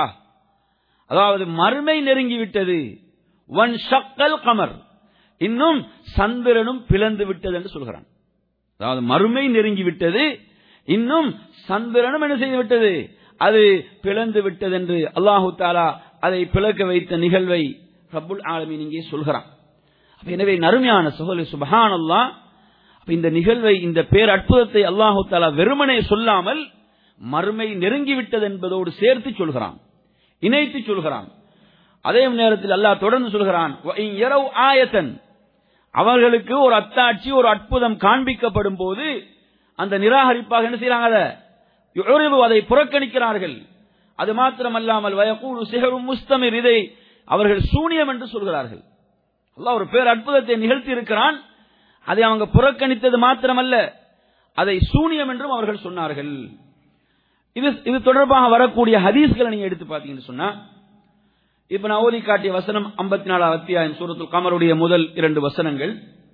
Speaker 3: அதாவது மறுமை நெருங்கி விட்டது ஒன் ஷக்கல் கமர் இன்னும் சந்திரனும் பிளந்து விட்டது என்று சொல்கிறான் அதாவது மறுமை நெருங்கி விட்டது இன்னும் சந்திரனும் என்ன செய்து விட்டது அது பிளந்து விட்டது என்று அல்லாஹு தாலா அதை பிளக்க வைத்த நிகழ்வை ரப்புல் ஆலமீன் இங்கே சொல்கிறான் அப்ப எனவே நறுமையான சகோதரி சுபஹான் அல்லாஹ் இந்த நிகழ்வை இந்த பேர் அற்புதத்தை அல்லாஹு தாலா வெறுமனே சொல்லாமல் மறுமை நெருங்கிவிட்டது என்பதோடு சேர்த்து சொல்கிறான் இணைத்து சொல்கிறான் அதே நேரத்தில் அல்லாஹ் தொடர்ந்து சொல்கிறான் ஆயத்தன் அவர்களுக்கு ஒரு அத்தாட்சி ஒரு அற்புதம் காண்பிக்கப்படும் போது அந்த நிராகரிப்பாக என்ன செய்யறாங்க அதை அதை புறக்கணிக்கிறார்கள் அது மாத்திரமல்லாமல் வயக்கூடு சிகரும் முஸ்தமிர் இதை அவர்கள் சூனியம் என்று சொல்கிறார்கள் அல்லாஹ் ஒரு பேர் அற்புதத்தை நிகழ்த்தி இருக்கிறான் அதை அவங்க புறக்கணித்தது மாத்திரமல்ல அதை சூனியம் என்றும் அவர்கள் சொன்னார்கள் இது இது தொடர்பாக வரக்கூடிய ஹதீஸ்களை நீங்க எடுத்து பார்த்தீங்கன்னு சொன்னா இப்ப நான் ஓதி காட்டிய வசனம் ஐம்பத்தி நாலாவது அத்தியாயம் சூரத்துல் கமருடைய முதல் இரண்டு வசனங்கள்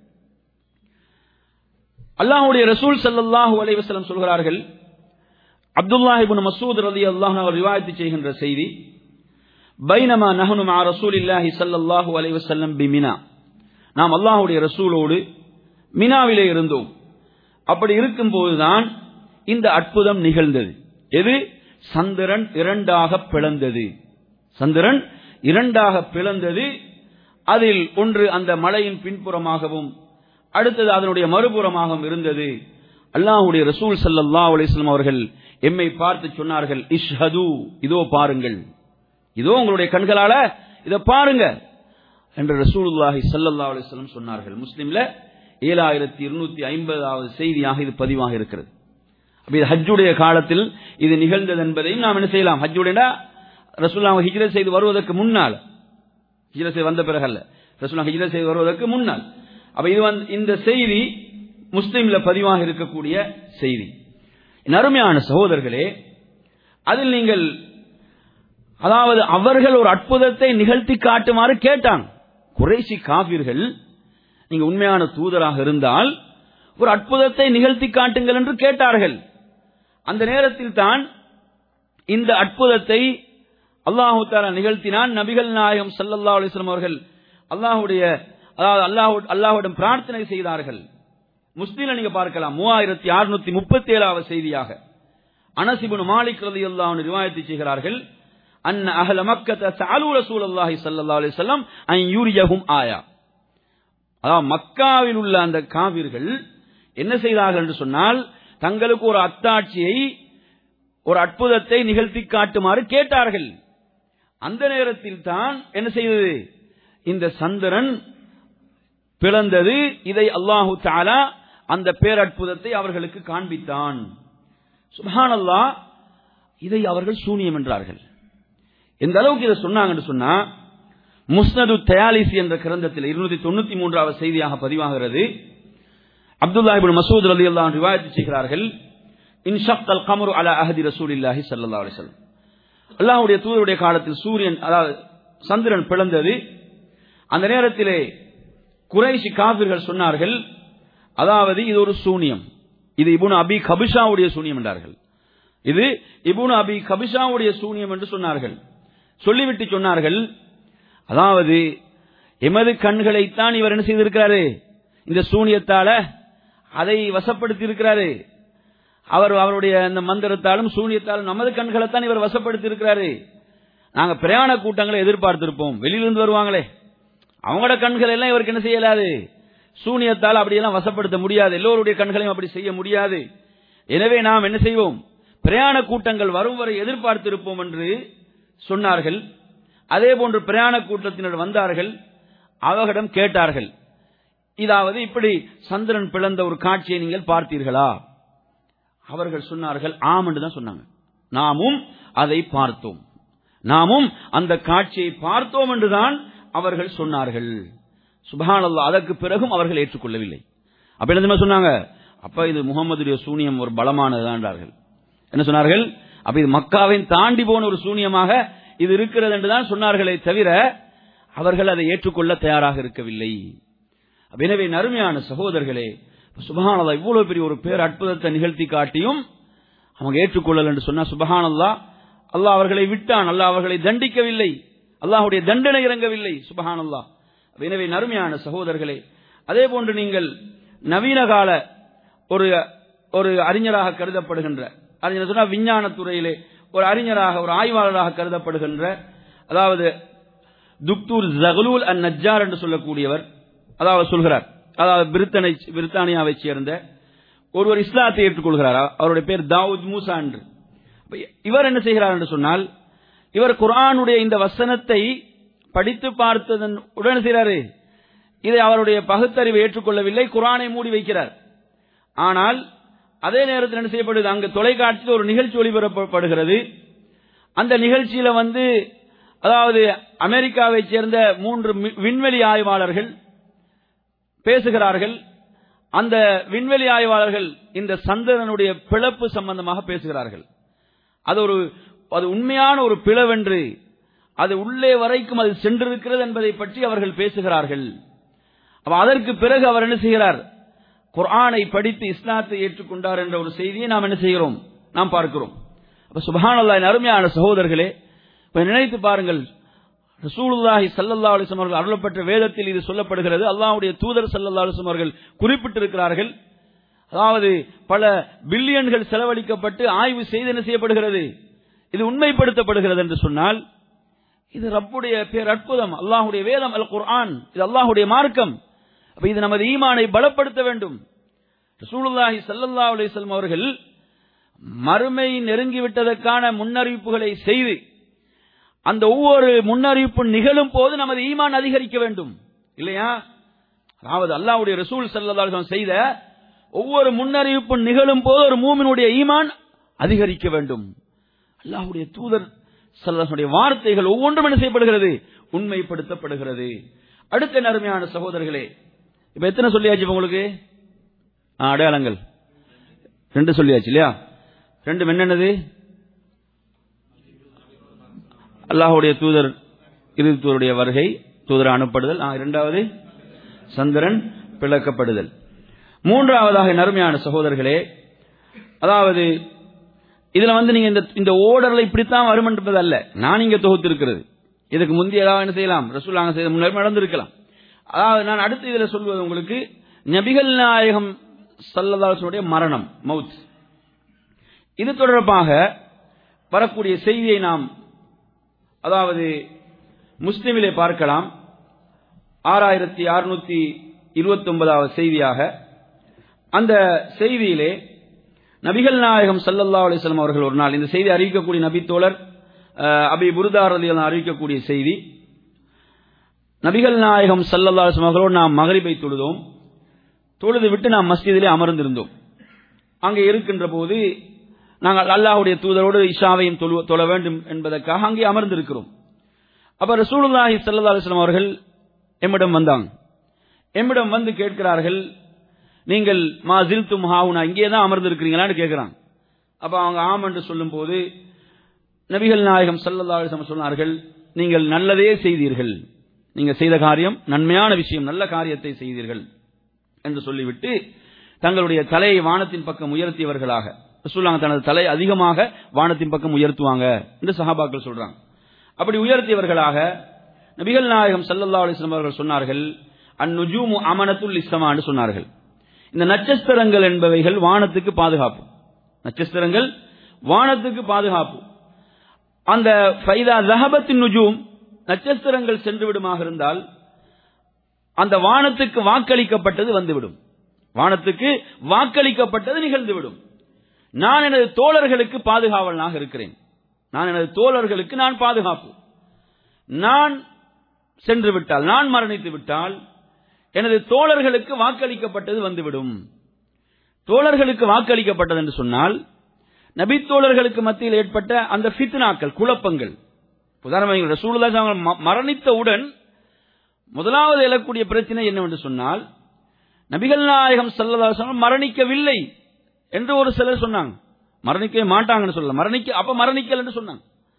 Speaker 3: அல்லாஹுடைய ரசூல் சல்லாஹூ அலைவசலம் சொல்கிறார்கள் அப்துல்லாஹிபின் மசூத் ரதி அல்லாஹ் அவர் ரிவாயத்து செய்கின்ற செய்தி பைனமா நஹனு மா ரசூலில்லாஹி ஸல்லல்லாஹு அலைஹி வஸல்லம் பிமினா நாம் அல்லாஹ்வுடைய ரசூலோடு மினாவிலே இருந்தோம் அப்படி இருக்கும்போதுதான் இந்த அற்புதம் நிகழ்ந்தது எது சந்திரன் இரண்டாக பிளந்தது சந்திரன் இரண்டாக பிளந்தது அதில் ஒன்று அந்த மலையின் பின்புறமாகவும் அடுத்தது அதனுடைய மறுபுறமாகவும் இருந்தது அல்லாஹுடைய ரசூல் சல்லல்லாஹு அலைஹி வஸல்லம் அவர்கள் எம்மை பார்த்து சொன்னார்கள் இஷ்ஹது இதோ பாருங்கள் இதோ உங்களுடைய கண்களால இதை பாருங்க என்று ரசூலுல்லாஹி ஸல்லல்லாஹு அலைஹி வஸல்லம் சொன்னார்கள் முஸ்லிம்ல ஏழாயிரத்தி இருநூத்தி ஐம்பதாவது செய்தியாக இது பதிவாக இருக்கிறது அப்ப இது ஹஜ்ஜுடைய காலத்தில் இது நிகழ்ந்தது என்பதையும் நாம் என்ன செய்யலாம் ஹஜ்ஜுடைய ரசூல்லா ஹிஜ்ரத் செய்து வருவதற்கு முன்னால் ஹிஜ்ரத் செய்து வந்த பிறகல்ல ரசூல்லா ஹிஜ்ரத் செய்து வருவதற்கு முன்னால் அப்ப இது வந்து இந்த செய்தி முஸ்லிம்ல பதிவாக இருக்கக்கூடிய செய்தி என் அருமையான சகோதரர்களே அதில் நீங்கள் அதாவது அவர்கள் ஒரு அற்புதத்தை நிகழ்த்தி காட்டுமாறு கேட்டாங்க குறைசி காவிர்கள் நீங்க உண்மையான தூதராக இருந்தால் ஒரு அற்புதத்தை நிகழ்த்தி காட்டுங்கள் என்று கேட்டார்கள் அந்த நேரத்தில் தான் இந்த அற்புதத்தை அல்லாஹு தாலா நிகழ்த்தினான் நபிகள் நாயகம் சல்லல்லா அலிஸ்லாம் அவர்கள் அல்லாஹுடைய அதாவது அல்லாஹு அல்லாஹுடன் பிரார்த்தனை செய்தார்கள் முஸ்லீம்ல நீங்க பார்க்கலாம் மூவாயிரத்தி அறுநூத்தி முப்பத்தி ஏழாவது செய்தியாக அனசிபுன் மாலிக் ரதி அல்லாஹ் ரிவாயத்தை செய்கிறார்கள் அன் அஹல மக்கத்த சாலு ரசூல் அல்லாஹி சல்லா அலிஸ்லாம் அன் யூரியஹும் ஆயா அதாவது மக்காவில் உள்ள அந்த காவிர்கள் என்ன செய்தார்கள் என்று சொன்னால் தங்களுக்கு ஒரு அத்தாட்சியை ஒரு அற்புதத்தை நிகழ்த்தி காட்டுமாறு கேட்டார்கள் அந்த நேரத்தில் தான் என்ன செய்தது இந்த சந்திரன் பிளந்தது இதை அல்லாஹு தாலா அந்த பேரற்புதத்தை அவர்களுக்கு காண்பித்தான் சுபான் அல்லா இதை அவர்கள் சூனியம் என்றார்கள் எந்த அளவுக்கு இதை சொன்னாங்கன்னு சொன்னா முஸ்னது தயாலிசி என்ற கிரந்தத்தில் இருநூத்தி தொண்ணூத்தி மூன்றாவது செய்தியாக பதிவாகிறது அப்துல்லா இபின் மசூத் ரலி அல்லா ரிவாயத்து செய்கிறார்கள் இன்ஷப் அல் கமரு அலா அஹதி ரசூலில்லாஹி சல்லா அலிசல்லம் அல்லாஹுடைய தூதருடைய காலத்தில் சூரியன் அதாவது சந்திரன் பிளந்தது அந்த நேரத்திலே குறைஷி காபிர்கள் சொன்னார்கள் அதாவது இது ஒரு சூனியம் இது இபுன் அபி கபிஷாவுடைய சூனியம் என்றார்கள் இது இபுன் அபி கபிஷாவுடைய சூனியம் என்று சொன்னார்கள் சொல்லிவிட்டு சொன்னார்கள் அதாவது எமது கண்களைத்தான் இவர் என்ன செய்திருக்கிறாரு இந்த சூனியத்தால அதை வசப்படுத்தி இருக்கிறாரு அவர் அவருடைய அந்த மந்திரத்தாலும் சூனியத்தாலும் நமது கண்களைத்தான் இவர் வசப்படுத்தி இருக்கிறாரு நாங்க பிரயாண கூட்டங்களை எதிர்பார்த்திருப்போம் வெளியிலிருந்து வருவாங்களே அவங்களோட கண்கள் எல்லாம் இவருக்கு என்ன செய்யலாது சூனியத்தால் அப்படியெல்லாம் வசப்படுத்த முடியாது எல்லோருடைய கண்களையும் அப்படி செய்ய முடியாது எனவே நாம் என்ன செய்வோம் பிரயாண கூட்டங்கள் வரும் வரை எதிர்பார்த்திருப்போம் என்று சொன்னார்கள் அதே போன்று பிரயாண கூட்டத்தினர் வந்தார்கள் அவர்களிடம் கேட்டார்கள் இதாவது இப்படி சந்திரன் பிளந்த ஒரு காட்சியை நீங்கள் பார்த்தீர்களா அவர்கள் சொன்னார்கள் ஆம் என்று தான் சொன்னாங்க நாமும் அதை பார்த்தோம் நாமும் அந்த காட்சியை பார்த்தோம் என்றுதான் அவர்கள் சொன்னார்கள் சுபஹானல்லா அதற்கு பிறகும் அவர்கள் ஏற்றுக்கொள்ளவில்லை அப்ப என்ன சொன்னாங்க அப்ப இது முகமதுடைய சூனியம் ஒரு பலமானதுதான்றார்கள் என்ன சொன்னார்கள் அப்ப இது மக்காவின் தாண்டி போன ஒரு சூனியமாக இது இருக்கிறது என்றுதான் சொன்னார்களே தவிர அவர்கள் அதை ஏற்றுக்கொள்ள தயாராக இருக்கவில்லை எனவே நறுமையான சகோதரர்களே சுபஹானல்லா இவ்வளவு பெரிய ஒரு பேர் அற்புதத்தை நிகழ்த்தி காட்டியும் அவங்க ஏற்றுக்கொள்ளல் என்று சொன்னா சுபஹானல்லா அல்லாஹ் அவர்களை விட்டான் அல்லாஹ் அவர்களை தண்டிக்கவில்லை அல்லாஹுடைய தண்டனை இறங்கவில்லை சுபஹானல்லா எனவே நறுமையான சகோதரர்களே அதே போன்று நீங்கள் நவீன கால ஒரு ஒரு அறிஞராக கருதப்படுகின்ற அறிஞர் சொன்னா விஞ்ஞான துறையிலே ஒரு அறிஞராக ஒரு ஆய்வாளராக கருதப்படுகின்ற அதாவது துக்தூர் ஜகலூல் அன் நஜ்ஜார் என்று சொல்லக்கூடியவர் அதாவது சொல்கிறார் அதாவது பிரித்தனை பிரித்தானியாவை சேர்ந்த ஒருவர் இஸ்லாத்தை ஏற்றுக்கொள்கிறார் அவருடைய பேர் தாவூத் மூசா என்று இவர் என்ன செய்கிறார் என்று சொன்னால் இவர் குரானுடைய இந்த வசனத்தை படித்து பார்த்ததன் உடன் செய்கிறாரு இதை அவருடைய பகுத்தறிவை ஏற்றுக்கொள்ளவில்லை குரானை மூடி வைக்கிறார் ஆனால் அதே நேரத்தில் என்ன செய்யப்படுது அங்கு தொலைக்காட்சியில் ஒரு நிகழ்ச்சி ஒளிபரப்பப்படுகிறது அந்த நிகழ்ச்சியில வந்து அதாவது அமெரிக்காவை சேர்ந்த மூன்று விண்வெளி ஆய்வாளர்கள் பேசுகிறார்கள் அந்த விண்வெளி ஆய்வாளர்கள் இந்த சந்திரனுடைய பிளப்பு சம்பந்தமாக பேசுகிறார்கள் அது ஒரு அது உண்மையான ஒரு பிளவென்று அது உள்ளே வரைக்கும் அது சென்றிருக்கிறது என்பதை பற்றி அவர்கள் பேசுகிறார்கள் அதற்கு பிறகு அவர் என்ன செய்கிறார் குர்ஆனை படித்து இஸ்லாத்தை ஏற்றுக்கொண்டார் என்ற ஒரு செய்தியை நாம் என்ன செய்கிறோம் நாம் பார்க்கிறோம் அப்ப சுபஹானல்லாஹ் அருமையான சகோதரர்களே இப்ப நினைத்து பாருங்கள் ரசூலுல்லாஹி ஸல்லல்லாஹு அலைஹி வஸல்லம் அவர்கள் அருளப்பட்ட வேதத்தில் இது சொல்லப்படுகிறது அல்லாஹ்வுடைய தூதர் ஸல்லல்லாஹு அலைஹி வஸல்லம் அவர்கள் குறிப்பிட்டிருக்கிறார்கள் அதாவது பல பில்லியன்கள் செலவழிக்கப்பட்டு ஆய்வு செய்து என்ன செய்யப்படுகிறது இது உண்மைப்படுத்தப்படுகிறது என்று சொன்னால் இது ரப்புடைய பேர் அற்புதம் அல்லாஹுடைய வேதம் அல் குர்ஆன் இது அல்லாஹுடைய மார்க்கம் அப்ப இது நமது ஈமானை பலப்படுத்த வேண்டும் ரசூலுல்லாஹி ஸல்லல்லாஹு அலைஹி வஸல்லம் அவர்கள் மறுமை நெருங்கிவிட்டதற்கான முன்னறிவிப்புகளை செய்து அந்த ஒவ்வொரு முன்னறிவிப்பு நிகழும் போது நமது ஈமான் அதிகரிக்க வேண்டும் இல்லையா அதாவது அல்லாஹ்வுடைய ரசூல் ஸல்லல்லாஹு அலைஹி வஸல்லம் செய்த ஒவ்வொரு முன்னறிவிப்பு நிகழும் போது ஒரு மூமினுடைய ஈமான் அதிகரிக்க வேண்டும் அல்லாஹ்வுடைய தூதர் ஸல்லல்லாஹுடைய வார்த்தைகள் ஒவ்வொன்றும் என்ன செய்யப்படுகிறது உண்மைப்படுத்தப்படுகிறது அடுத்த நறுமையான சகோதரர்களே இப்ப எத்தனை சொல்லியாச்சு இப்ப உங்களுக்கு ஆ, அடையாளங்கள் ரெண்டு சொல்லியாச்சு இல்லையா ரெண்டு என்னென்னது அல்லாஹ்வுடைய தூதர் இறுதி தூதருடைய வருகை தூதர் அனுப்படுதல் ஆ, இரண்டாவது சந்திரன் பிளக்கப்படுதல் மூன்றாவதாக நறுமையான சகோதரர்களே அதாவது இதுல வந்து நீங்க இந்த இந்த ஓர்டர்ல இப்படித்தான் வரும் என்பது அல்ல நான் இங்க தொகுத்து இருக்கிறது இதுக்கு முந்தைய ஏதாவது என்ன செய்யலாம் ரசூலாங்க செய்த முன்னேறி நடந்திருக்கலாம் அதாவது நான் அடுத்து இதுல சொல்வது உங்களுக்கு நபிகள் நாயகம் சல்லதாசனுடைய மரணம் மவுத் இது தொடர்பாக வரக்கூடிய செய்தியை நாம் அதாவது முஸ்லிமிலே பார்க்கலாம் ஆறாயிரத்தி அறுநூத்தி இருபத்தி ஒன்பதாவது செய்தியாக அந்த செய்தியிலே நபிகள் நாயகம் ஸல்லல்லாஹு அலைஹி வஸல்லம் அவர்கள் ஒரு நாள் இந்த செய்தி அறிவிக்கக்கூடிய நபி தோழர் அஹ், அபி புருதார் ரலியல்லாஹு அறிவிக்கக்கூடிய செய்தி நபிகள் நாயகம் ஸல்லல்லாஹு அலைஹி வஸல்லம் அவர்களோடு நாம் மகரிபை தொழுதோம் தொழுது விட்டு நாம் மஸ்ஜிதிலே அமர்ந்திருந்தோம் அங்கே இருக்கின்ற போது நாங்கள் அல்லாஹ்வுடைய தூதரோடு இஷாவையும் தொழு- தொழ வேண்டும் என்பதற்காக அங்கே அமர்ந்திருக்கிறோம் அப்ப ரசூலுல்லாஹி ஸல்லல்லாஹு அலைஹி வஸல்லம் அவர்கள் எம்மிடம் வந்தாங்க எம்மிடம் வந்து கேட்கிறார்கள் நீங்கள் மா ஜில்தும் ஹாவுனா இங்கே தான் அமர்ந்திருக்கிறீங்களான்னு கேட்கிறாங்க அப்ப அவங்க ஆம் என்று சொல்லும்போது நபிகள் நாயகம் ஸல்லல்லாஹு அலைஹி வஸல்லம் சொன்னார்கள் நீங்கள் நல்லதே செய்தீர்கள் நீங்க செய்த காரியம் நன்மையான விஷயம் நல்ல காரியத்தை செய்தீர்கள் என்று சொல்லிவிட்டு தங்களுடைய தலையை வானத்தின் பக்கம் உயர்த்தியவர்களாக ரசூலுல்லாஹ் தனது தலை அதிகமாக வானத்தின் பக்கம் உயர்த்துவாங்க என்று சஹாபாக்கள் சொல்றாங்க அப்படி உயர்த்தியவர்களாக நபிகள் நாயகம் ஸல்லல்லாஹு அலைஹி வஸல்லம் அவர்கள் சொன்னார்கள் அந்நுஜூமு அமனத்துல் இஸ்ஸமா என்று சொன்னார்கள் இந்த நட்சத்திரங்கள் என்பவைகள் வானத்துக்கு பாதுகாப்பு நட்சத்திரங்கள் வானத்துக்கு பாதுகாப்பு அந்த ஃபைதா ஜஹபத்தின் நுஜூம் நட்சத்திரங்கள் சென்று விடுமாக இருந்தால் அந்த வானத்துக்கு வாக்களிக்கப்பட்டது வந்துவிடும் வானத்துக்கு வாக்களிக்கப்பட்டது நிகழ்ந்துவிடும் நான் எனது தோழர்களுக்கு பாதுகாவலனாக இருக்கிறேன் நான் எனது தோழர்களுக்கு நான் பாதுகாப்பு நான் சென்று விட்டால் நான் மரணித்து விட்டால் எனது தோழர்களுக்கு வாக்களிக்கப்பட்டது வந்துவிடும் தோழர்களுக்கு வாக்களிக்கப்பட்டது என்று சொன்னால் நபி தோழர்களுக்கு மத்தியில் ஏற்பட்ட அந்த ஃபித்னாக்கள் குழப்பங்கள் உதாரணமாக ரசூலுல்லாஹி அவங்க ம- மரணித்தவுடன் முதலாவது எழக்கூடிய பிரச்சனை என்னவென்று சொன்னால் நபிகள் நாயகம் ஸல்லல்லாஹு அலைஹி வஸல்லம் மரணிக்கவில்லை என்று ஒரு சிலர் சொன்னாங்க மரணிக்கவே மாட்டாங்கன்னு சொல்லல மரணிக்க அப்ப மரணிக்கல் என்று சொன்னாங்க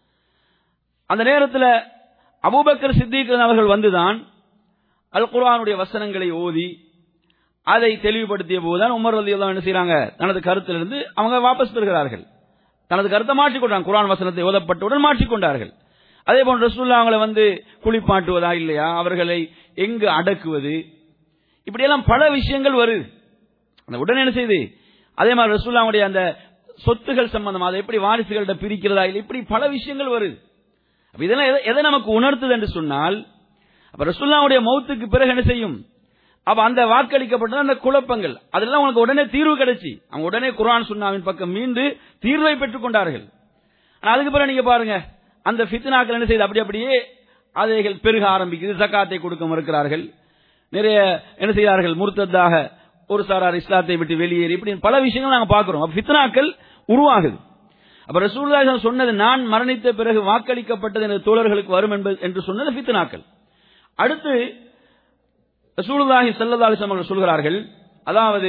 Speaker 3: அந்த நேரத்தில் அபூபக்கர் சித்திக் அவர்கள் வந்துதான் அல் குர்ஆனுடைய வசனங்களை ஓதி அதை தெளிவுபடுத்திய போதுதான் உமர் ரலி என்ன செய்றாங்க தனது கருத்திலிருந்து அவங்க வாபஸ் பெறுகிறார்கள் தனது கருத்தை மாற்றிக்கொண்டாங்க குர்ஆன் வசனத்தை ஓதப்பட்டவுடன் மாற்றிக்கொண்டார்கள் அதே போன்று ரசூல்லா அவங்களை வந்து குளிப்பாட்டுவதா இல்லையா அவர்களை எங்கு அடக்குவது இப்படியெல்லாம் பல விஷயங்கள் வருது அந்த உடனே என்ன செய்யுது அதே மாதிரி ரசூல்லாவுடைய அந்த சொத்துகள் சம்பந்தமா அதை எப்படி வாரிசுகள்கிட்ட பிரிக்கிறதா இல்லை இப்படி பல விஷயங்கள் வருது அப்ப இதெல்லாம் எதை- எதை நமக்கு உணர்த்துது என்று சொன்னால் அப்ப ரசூல்லாவுடைய மௌத்துக்கு பிறகு என்ன செய்யும் அப்ப அந்த வாக்களிக்கப்பட்ட அந்த குழப்பங்கள் அதெல்லாம் உனக்கு உடனே தீர்வு கிடைச்சி அவங்க உடனே குர்ஆன் சுன்னாவின் பக்கம் மீண்டு தீர்வை பெற்றுக் கொண்டார்கள் ஆனா அதுக்கு பிறகு நீங்க பாருங்க அந்த ஃபித்னாக்கள் என்ன செய்யுது அப்படி அப்படியே அதைகள் பெருக ஆரம்பிக்குது ஜக்காத்தை கொடுக்க மறுக்கிறார்கள் நிறைய என்ன செய்கிறார்கள் முர்த்ததாக ஒரு சாரார் இஸ்லாத்தை விட்டு வெளியேறி இப்படி பல விஷயங்கள் நாங்க பார்க்கிறோம் அப்ப ஃபித்னாக்கள் உருவாகுது அப்ப ரசூலுல்லாஹி ஸல்லல்லாஹு அலைஹி வஸல்லம் சொன்னது நான் மரணித்த பிறகு வாக்களிக்கப்பட்டது எனது தோழர்களுக்கு வரும் என்பது என்று சொன்னது ஃபித்னாக்கள் அடுத்து ரசூலுல்லாஹி ஸல்லல்லாஹு அலைஹி வஸல்லம் அவர்கள் சொல்கிறார்கள் அதாவது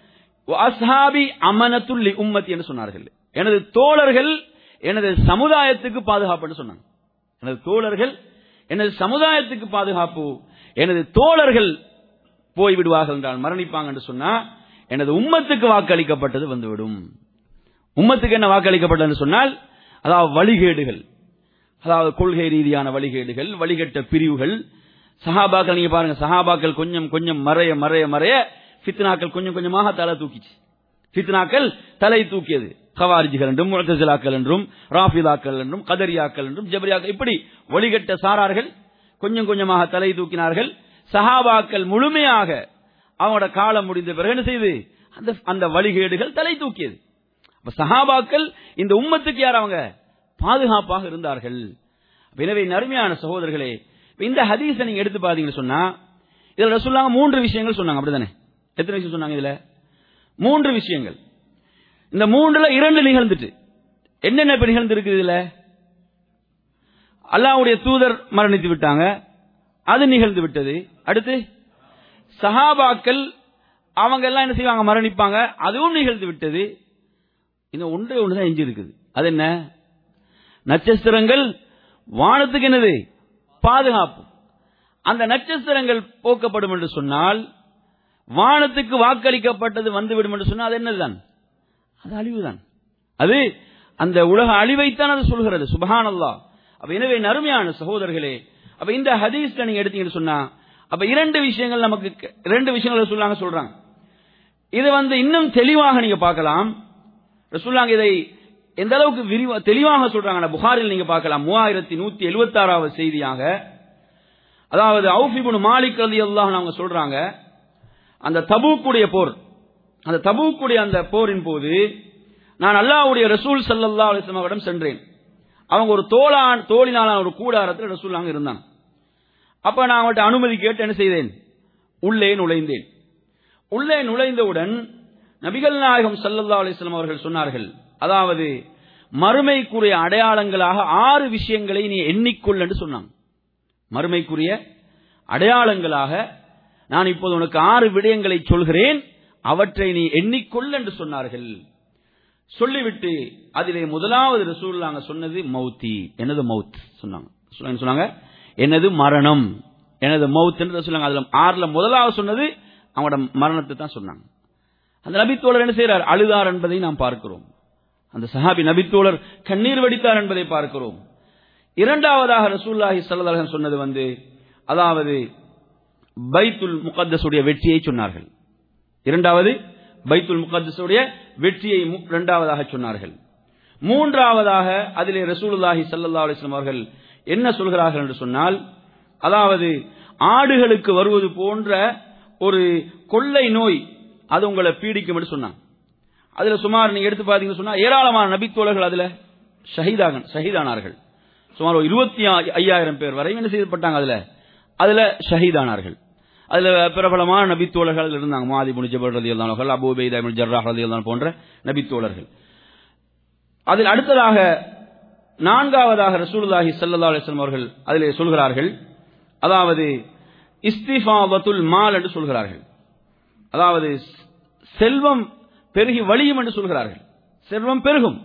Speaker 3: அஸ்ஹாபி அமனத்துல் லி உம்மத்தி என்று சொன்னார்கள் எனது தோழர்கள் எனது சமுதாயத்துக்கு பாதுகாப்புன்னு சொன்னாங்க எனது தோழர்கள் எனது சமுதாயத்துக்கு பாதுகாப்பு எனது தோழர்கள் போய் விடுவார்கள் என்றால் மரணிப்பாங்க என்று சொன்னா எனது உம்மத்துக்கு வாக்களிக்கப்பட்டது வந்துவிடும் உம்மத்துக்கு என்ன வாக்களிக்கப்பட்டது என்று சொன்னால் அதாவது வழிகேடுகள் அதாவது கொள்கை ரீதியான வழிகேடுகள் வழிகட்ட பிரிவுகள் சஹாபாக்கள் நீங்க பாருங்க சஹாபாக்கள் கொஞ்சம் கொஞ்சம் மறைய மறைய மறைய ஃபித்னாக்கள் கொஞ்சம் கொஞ்சமாக தலை தூக்கிச்சு ஃபித்னாக்கள் தலை தூக்கியது கவாரிஜிகள் என்றும் முழத்தசிலாக்கள் என்றும் ராஃபிதாக்கள் என்றும் கதரியாக்கள் என்றும் ஜபரியாக்கள் இப்படி வழிகட்ட சாரார்கள் கொஞ்சம் கொஞ்சமாக தலை தூக்கினார்கள் சஹாபாக்கள் முழுமையாக அவங்களோட காலம் முடிந்த பிறகு என்ன செய்து அந்த அந்த வழிகேடுகள் தலை தூக்கியது அப்ப சஹாபாக்கள் இந்த உம்மத்துக்கு யார் அவங்க பாதுகாப்பாக இருந்தார்கள் அப்ப எனவே நறுமையான சகோதரர்களே இப்ப இந்த ஹதீஸை நீங்க எடுத்து பாத்தீங்கன்னு சொன்னா இதுல ரசூலுல்லாஹ் மூன்று விஷயங்கள் சொன்னாங்க அப்படிதானே எத்தனை விஷயம் சொன்னாங்க இதுல மூன்று விஷயங்கள் இந்த மூன்றுல இரண்டு நிகழ்ந்துட்டு என்னென்ன இப்ப நிகழ்ந்து இருக்குது இதுல அல்லாஹ்வுடைய தூதர் மரணித்து விட்டாங்க அது நிகழ்ந்து விட்டது அடுத்து சஹாபாக்கள் அவங்க எல்லாம் என்ன செய்வாங்க மரணிப்பாங்க அதுவும் நிகழ்ந்து விட்டது இந்த ஒன்றே ஒண்ணுதான் எஞ்சி இருக்குது அது என்ன நட்சத்திரங்கள் வானத்துக்கு என்னது பாதுகாப்பு அந்த நட்சத்திரங்கள் போக்கப்படும் என்று சொன்னால் வானத்துக்கு வாக்களிக்கப்பட்டது வந்துவிடும் என்று சொன்னால் அது என்னதுதான் அது அழிவுதான் அது அந்த உலக அழிவைத்தான் அது சொல்கிறது சுபஹானல்லா அப்ப எனவே நறுமையான சகோதரர்களே அப்ப இந்த ஹதீஸ்ல நீங்க எடுத்தீங்கன்னு சொன்னா அப்ப இரண்டு விஷயங்கள் நமக்கு க- இரண்டு விஷயங்கள் சொல்லாங்க சொல்றாங்க இது வந்து இன்னும் தெளிவாக நீங்க பார்க்கலாம் ரசூல்லாங்க இதை எந்த அளவுக்கு விரிவா தெளிவாக சொல்றாங்க புகாரில் நீங்க பார்க்கலாம் மூவாயிரத்தி நூத்தி எழுபத்தி ஆறாவது செய்தியாக அதாவது அவுஃபிபுன் மாலிக் ரலி அல்லாஹ் அவங்க சொல்றாங்க அந்த தபூக்குடைய போர் அந்த தபூக்குடைய அந்த போரின் போது நான் அல்லாஹ்வுடைய ரசூல் ஸல்லல்லாஹு அலைஹி வஸல்லம் அவரிடம் சென்றேன் அவங்க ஒரு தோளான் தோளினாலான ஒரு கூடாரத்தில் ரசூல் அங்க இருந்தாங்க அப்ப நான் அவங்கள்ட்ட அனுமதி கேட்டு என்ன செய்தேன் உள்ளே நுழைந்தேன் உள்ளே நுழைந்தவுடன் நபிகள் நாயகம் ஸல்லல்லாஹு அலைஹி வஸல்லம் அவர்கள் சொன்னார்கள் அதாவது மறுமைக்குரிய அடையாளங்களாக ஆறு விஷயங்களை நீ எண்ணிக்கொள் என்று சொன்னாங்க மறுமைக்குரிய அடையாளங்களாக நான் இப்போது உனக்கு ஆறு விடயங்களை சொல்கிறேன் அவற்றை நீ எண்ணிக்கொள் என்று சொன்னார்கள் சொல்லிவிட்டு அதிலே முதலாவது ரசூல்லாங்க சொன்னது மௌத்தி எனது மவுத் சொன்னாங்க சொன்னாங்க- என்ன சொன்னாங்க எனது மரணம் எனது மவுத் என்று சொன்னாங்க அதுல ஆறுல முதலாவது சொன்னது அவங்களோட மரணத்தை தான் சொன்னாங்க அந்த நபித்தோழர் என்ன செய்றார் அழுதார் என்பதை நாம் பார்க்கிறோம் அந்த சஹாபி நபித்தோழர் கண்ணீர் வடித்தார் என்பதை பார்க்கிறோம் இரண்டாவதாக ரசூல்லாஹி ஸல்லல்லாஹு அலைஹி வஸல்லம் சொன்னது வந்து அதாவது பைத்துல் முகத்தஸுடைய வெற்றியை சொன்னார்கள் இரண்டாவது பைத்துல் முகத்தஸுடைய வெற்றியை மு- இரண்டாவதாக சொன்னார்கள் மூன்றாவதாக அதிலே ரசூலுல்லாஹி ஸல்லல்லாஹு அலைஹி வஸல்லம் அவர்கள் என்ன சொல்கிறார்கள் என்று சொன்னால் அதாவது ஆடுகளுக்கு வருவது போன்ற ஒரு கொள்ளை நோய் அது உங்களை பீடிக்கும் என்று சொன்னாங்க அதுல சுமார் நீங்க எடுத்து பாத்தீங்கன்னு சொன்னா ஏராளமான நபித்தோழர்கள் அதுல ஷஹீதாக ஷஹீதானார்கள் சுமார் ஒரு இருபத்தி ஐயாயிரம் பேர் வரை என்ன செய்யப்பட்டாங்க அதுல அதுல ஷஹீதானார்கள் அதுல பிரபலமான நபித்தோழர்கள் அதுல இருந்தாங்க மாதி முனிஜபர் ரதி அல்லானவர்கள் அபு உபைதா இப்னு ஜர்ராஹ் ரதி அல்லான் போன்ற நபித்தோழர்கள் அதில் அடுத்ததாக நான்காவதாக ரசூலுல்லாஹி ஸல்லல்லாஹு அலைஹி வஸல்லம் அவர்கள் அதிலே சொல்கிறார்கள் அதாவது இஸ்திஃபாவத்துல் மால் என்று சொல்கிறார்கள் அதாவது செல்வம் பெருகி வழியும் என்று சொல்கிறார்கள் செல்வம் பெருகும்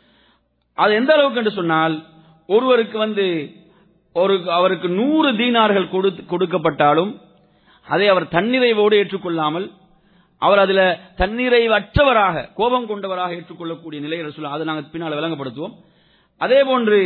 Speaker 3: அது எந்த அளவுக்கு என்று சொன்னால் ஒருவருக்கு வந்து ஒரு அவருக்கு நூறு தீனார்கள் கொடுத்து- கொடுக்கப்பட்டாலும் அதை அவர் தன்னிறைவோடு ஏற்றுக்கொள்ளாமல் அவர் அதுல தன்னிறைவற்றவராக கோபம் கொண்டவராக ஏற்றுக்கொள்ளக்கூடிய நிலையை ரசூல் அதை நாங்கள் பின்னால் விளங்கப்படுத்துவோம் அதே போன்று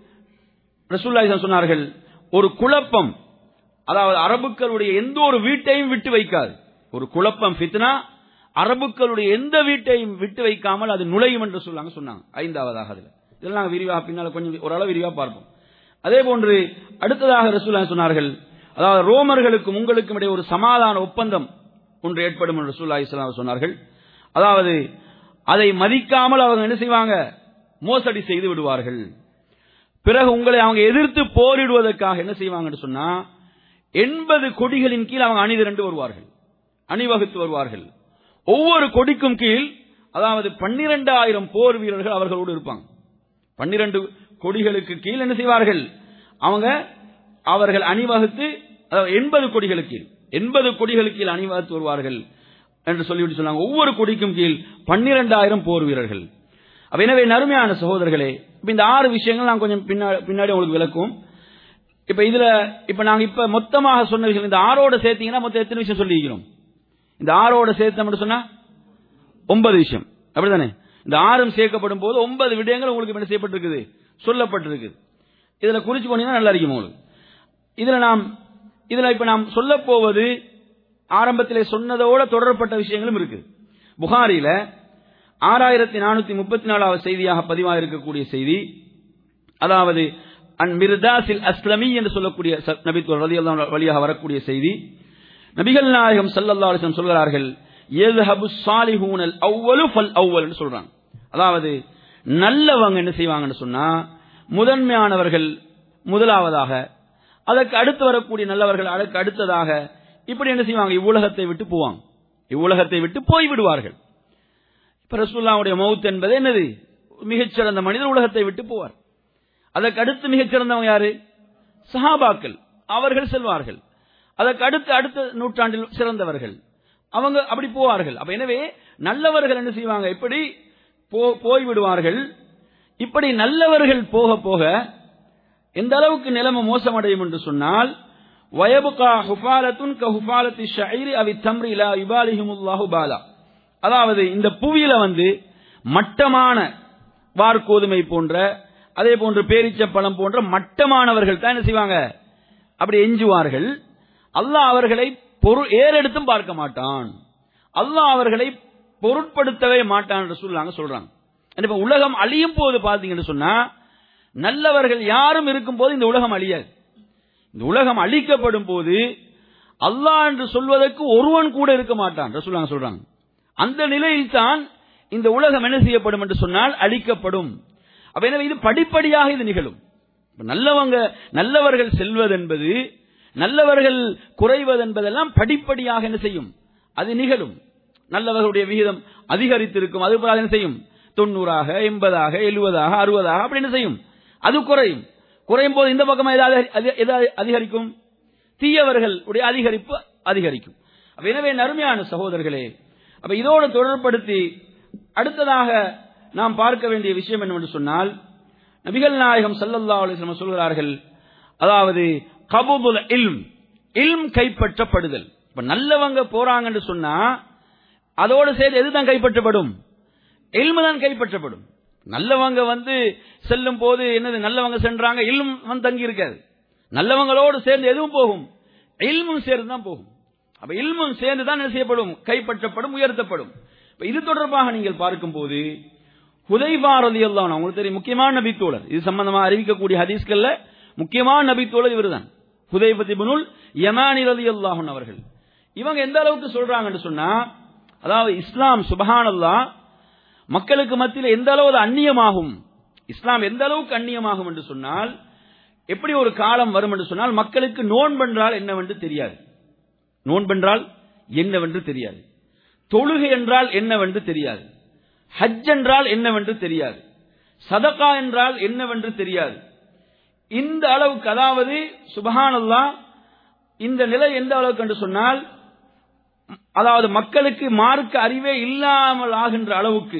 Speaker 3: ரசூல்லாஹி சொன்னார்கள் ஒரு குழப்பம் அதாவது அரபுக்களுடைய எந்த ஒரு வீட்டையும் விட்டு வைக்காது ஒரு குழப்பம் ஃபித்னா அரபுக்களுடைய எந்த வீட்டையும் விட்டு வைக்காமல் அது நுழையும் என்று சொல்லாங்க சொன்னாங்க ஐந்தாவதாக அதுல இதெல்லாம் நாங்கள் விரிவாக பின்னால் கொஞ்சம் ஓரளவு விரிவாக பார்ப்போம் அதே போன்று அடுத்ததாக ரசூல்லா சொன்னார்கள் அதாவது ரோமர்களுக்கும் உங்களுக்கும் இடையே ஒரு சமாதான ஒப்பந்தம் ஒன்று ஏற்படும் என்று ரசூல்லா இஸ்லாம் சொன்னார்கள் அதாவது அதை மதிக்காமல் அவங்க என்ன செய்வாங்க மோசடி செய்து விடுவார்கள் பிறகு உங்களை அவங்க எதிர்த்து போரிடுவதற்காக என்ன செய்வாங்கன்னு சொன்னா எண்பது கொடிகளின் கீழ் அவங்க அணிதிரண்டு வருவார்கள் அணிவகுத்து வருவார்கள் ஒவ்வொரு கொடிக்கும் கீழ் அதாவது பன்னிரெண்டாயிரம் போர் வீரர்கள் அவர்களோடு இருப்பாங்க பன்னிரண்டு கொடிகளுக்கு கீழ் என்ன செய்வார்கள் அவங்க அவர்கள் அணிவகுத்து அதாவது எண்பது கொடிகளுக்கு கீழ் எண்பது கொடிகளுக்கு கீழ் அணிவகுத்து வருவார்கள் என்று சொல்லிவிட்டு சொன்னாங்க ஒவ்வொரு கொடிக்கும் கீழ் பன்னிரெண்டாயிரம் போர் வீரர்கள் அப்ப எனவே நறுமையான சகோதரர்களே இப்ப இந்த ஆறு விஷயங்கள் நான் கொஞ்சம் பின்னாடி பின்னாடி உங்களுக்கு விளக்கும் இப்ப இதுல இப்ப நாங்க இப்ப மொத்தமாக சொன்ன விஷயம் இந்த ஆறோட சேர்த்தீங்கன்னா மொத்தம் எத்தனை விஷயம் சொல்லிக்கிறோம் இந்த ஆறோட சேர்த்தோம்னு சொன்னா ஒன்பது விஷயம் அப்படிதானே இந்த ஆறும் சேர்க்கப்படும் போது ஒன்பது விடயங்கள் உங்களுக்கு என்ன செய்யப்பட்டிருக்குது சொல்லப்பட்டிருக்குது இதுல குறிச்சு போனீங்கன்னா நல்லா இருக்கும் உங்களுக்கு இதுல நாம் இதுல இப்ப நாம் சொல்ல போவது ஆரம்பத்திலே சொன்னதோட தொடரப்பட்ட விஷயங்களும் இருக்கு புகாரில ஆறாயிரத்தி நானூத்தி முப்பத்தி நாலாவது செய்தியாக பதிவாக இருக்கக்கூடிய செய்தி அதாவது அன் மிர்தாசில் அஸ்லமி என்று சொல்லக்கூடிய ச- நபித்துவ ரலியல்லாஹு அன்ஹு வழியாக வரக்கூடிய செய்தி நபிகள் நாயகம் ஸல்லல்லாஹு அலைஹி வஸல்லம் சொல்கிறார்கள் யذهبு ஸாலிஹூனல் அவ்வலு ஃபல் அவ்வல் என்று சொல்றாங்க அதாவது நல்லவங்க என்ன செய்வாங்கன்னு சொன்னா முதன்மையானவர்கள் முதலாவதாக அதற்கு அடுத்து வரக்கூடிய நல்லவர்கள் அதற்கு அடுத்ததாக இப்படி என்ன செய்வாங்க இவ்வுலகத்தை விட்டு போவாங்க இவ்வுலகத்தை விட்டு போய் விடுவார்கள் இப்ப ரசூல்லாவுடைய மவுத் என்பது என்னது மிகச்சிறந்த மனிதர் உலகத்தை விட்டு போவார் அதற்கு அடுத்து மிகச்சிறந்தவங்க யாரு சஹாபாக்கள் அவர்கள் செல்வார்கள் அதற்கு அடுத்து அடுத்த நூற்றாண்டில் சிறந்தவர்கள் அவங்க அப்படி போவார்கள் அப்ப எனவே நல்லவர்கள் என்ன செய்வாங்க இப்படி போ- போய் விடுவார்கள் இப்படி நல்லவர்கள் போக போக எந்த அளவுக்கு நிலைமை மோசமடையும் என்று சொன்னால் வயபுகா ஹுஃபாலத்துன் க ஹுஃபாலத்தி ஷைரி அவி தம்ரி லா யுபாலிஹிமுல்லாஹு பாலா அதாவது இந்த புவியில வந்து மட்டமான வார்கோதுமை போன்ற அதே போன்று பேரிச்சப்பழம் போன்ற மட்டமானவர்கள் தான் என்ன செய்வாங்க அப்படி எஞ்சுவார்கள் அல்லாஹ் அவர்களை பொரு ஏறெடுத்தும் பார்க்க மாட்டான் அல்லாஹ் அவர்களை பொருட்படுத்தவே மாட்டான் என்று சொல்லாங்க சொல்றாங்க இப்ப உலகம் அழியும் போது பாத்தீங்கன்னு சொன்னா நல்லவர்கள் யாரும் இருக்கும் போது இந்த உலகம் அழியாது இந்த உலகம் அழிக்கப்படும் போது அல்லாஹ் என்று சொல்வதற்கு ஒருவன் கூட இருக்க மாட்டான் ரசூலுல்லாஹ் சொல்றாங்க அந்த நிலையில் தான் இந்த உலகம் என்ன செய்யப்படும் என்று சொன்னால் அழிக்கப்படும் அப்ப எனவே இது படிப்படியாக இது நிகழும் இப்ப நல்லவங்க நல்லவர்கள் செல்வதென்பது நல்லவர்கள் குறைவதென்பதெல்லாம் படிப்படியாக என்ன செய்யும் அது நிகழும் நல்லவர்களுடைய விகிதம் அதிகரித்திருக்கும் அது போல அது என்ன செய்யும் தொண்ணூறாக எண்பதாக எழுபதாக அறுபதாக அப்படி என்ன செய்யும் அது குறையும் குறையும் போது இந்த பக்கம் எதாவது அதி- எதாவது அதிகரிக்கும் தீயவர்கள் உடைய அதிகரிப்பு அதிகரிக்கும் அப்ப எனவே நறுமையான சகோதரர்களே அப்ப இதோடு தொடர்படுத்தி அடுத்ததாக நாம் பார்க்க வேண்டிய விஷயம் என்னவென்று சொன்னால் நபிகள் நாயகம் ஸல்லல்லாஹு அலைஹி வஸல்லம் சொல்கிறார்கள் அதாவது கபுதுல் இல்ம் இல்ம் கைப்பற்றப்படுதல் இப்ப நல்லவங்க போறாங்கன்னு சொன்னா அதோடு சேர்த்து எதுதான் கைப்பற்றப்படும் இல்மு தான் கைப்பற்றப்படும் நல்லவங்க வந்து செல்லும் போது என்னது நல்லவங்க சென்றாங்க இல்ம் வந்து தங்கி இருக்காது நல்லவங்களோடு சேர்ந்து எதுவும் போகும் இல்மும் சேர்ந்து தான் போகும் அப்ப இல்மும் சேர்ந்து தான் என்ன செய்யப்படும் கைப்பற்றப்படும் உயர்த்தப்படும் இப்ப இது தொடர்பாக நீங்கள் பார்க்கும்போது ஹுதைபா ரலியல்லாஹு உங்களுக்கு தெரியும் முக்கியமான நபித்தோழர் இது சம்பந்தமா அறிவிக்கக்கூடிய ஹதீஸ்கள்ல முக்கியமான நபித்தோழர் இவர்தான் ஹுதைபத் இப்னுல் யமானி ரலியல்லாஹு அவர்கள் இவங்க எந்த அளவுக்கு சொல்றாங்கன்னு சொன்னா அதாவது இஸ்லாம் சுபஹானல்லாஹ் மக்களுக்கு மத்தியில் எந்த அளவு அது அந்நியமாகும் இஸ்லாம் எந்த அளவுக்கு அந்நியமாகும் என்று சொன்னால் எப்படி ஒரு காலம் வரும் என்று சொன்னால் மக்களுக்கு நோன்பென்றால் என்னவென்று தெரியாது நோன்பென்றால் என்னவென்று தெரியாது தொழுகை என்றால் என்னவென்று தெரியாது ஹஜ் என்றால் என்னவென்று தெரியாது சதகா என்றால் என்னவென்று தெரியாது இந்த அளவுக்கு அதாவது சுபஹானல்லாஹ் இந்த நிலை எந்த அளவுக்கு என்று சொன்னால் அதாவது மக்களுக்கு மார்க்க அறிவே இல்லாமல் ஆகின்ற அளவுக்கு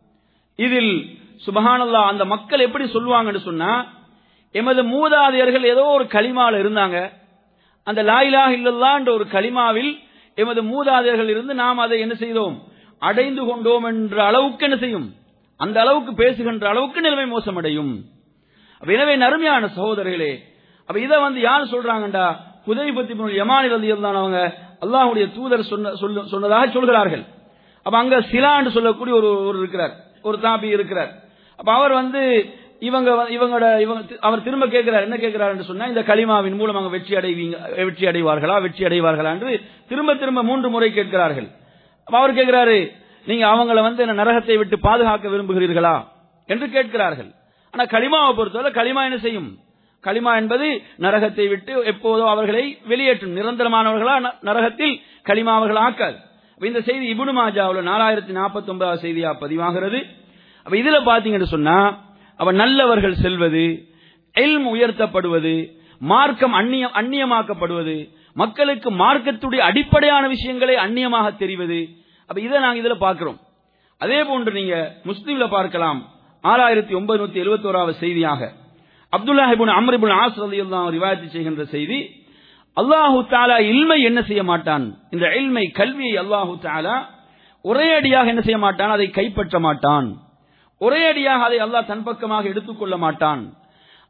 Speaker 3: இதில் சுபஹானல்லாஹ் அந்த மக்கள் எப்படி சொல்லுவாங்கன்னு சொன்னா எமது மூதாதையர்கள் ஏதோ ஒரு களிமால இருந்தாங்க அந்த லாயிலா இல்லல்லான்ற ஒரு களிமாவில் எமது மூதாதையர்கள் இருந்து நாம் அதை என்ன செய்தோம் அடைந்து கொண்டோம் என்ற அளவுக்கு என்ன செய்யும் அந்த அளவுக்கு பேசுகின்ற அளவுக்கு நிலைமை மோசமடையும் அப்ப எனவே நறுமையான சகோதரர்களே அப்ப இதை வந்து யார் சொல்றாங்கடா குதைபத்தி யமானி ரலியல்லாஹு தான் அவங்க அல்லாஹ்வுடைய தூதர் சொன்ன சொல்ல- சொன்னதாக சொல்கிறார்கள் அப்ப அங்க சிலான்னு சொல்லக்கூடிய ஒரு ஒரு இருக்கிறார் ஒரு தாபி இருக்கிறார் அப்ப அவர் வந்து இவங்க வ- இவங்களோட இவங்க தி- அவர் திரும்ப கேட்கிறார் என்ன கேட்கிறார் என்று சொன்னா இந்த களிமாவின் மூலம் அவங்க வெற்றி அடைவீங்க வெற்றி அடைவார்களா வெற்றி அடைவார்களா என்று திரும்ப திரும்ப மூன்று முறை கேட்கிறார்கள் அப்ப அவர் கேட்கிறாரு நீங்க அவங்கள வந்து என்ன நரகத்தை விட்டு பாதுகாக்க விரும்புகிறீர்களா என்று கேட்கிறார்கள் ஆனா களிமாவை பொறுத்தவரை களிமா என்ன செய்யும் களிமா என்பது நரகத்தை விட்டு எப்போதோ அவர்களை வெளியேற்றும் நிரந்தரமானவர்களா ந- நரகத்தில் களிமா அவர்கள் ஆக்காது அப்ப இந்த செய்தி இபுனு மாஜாவுல நாலாயிரத்தி நாற்பத்தி ஒன்பதாவது செய்தியா பதிவாகிறது அப்ப இதுல பாத்தீங்கன்னு சொன்னா அப்ப நல்லவர்கள் செல்வது எல்ம் உயர்த்தப்படுவது மார்க்கம் அந்நியம் அந்நியமாக்கப்படுவது மக்களுக்கு மார்க்கத்துடைய அடிப்படையான விஷயங்களை அந்நியமாக தெரிவது அப்ப இதை நாங்க இதுல பார்க்கிறோம் அதே போன்று நீங்க முஸ்லீம்ல பார்க்கலாம் ஆறாயிரத்தி ஒன்பது எழுபத்தி ஓராவது செய்தியாக Abdullah ibn Amr ibn As ரலியல்லாஹு ரிவாயத்து செய்கின்ற செய்தி அல்லாஹு தாலா இல்மை என்ன செய்ய மாட்டான் இந்த இல்மை கல்வியை அல்லாஹு தாலா ஒரே அடியாக என்ன செய்ய மாட்டான் அதை கைப்பற்ற மாட்டான் ஒரே அடியாக அதை அல்லாஹ் தன் பக்கமாக எடுத்துக்கொள்ள மாட்டான்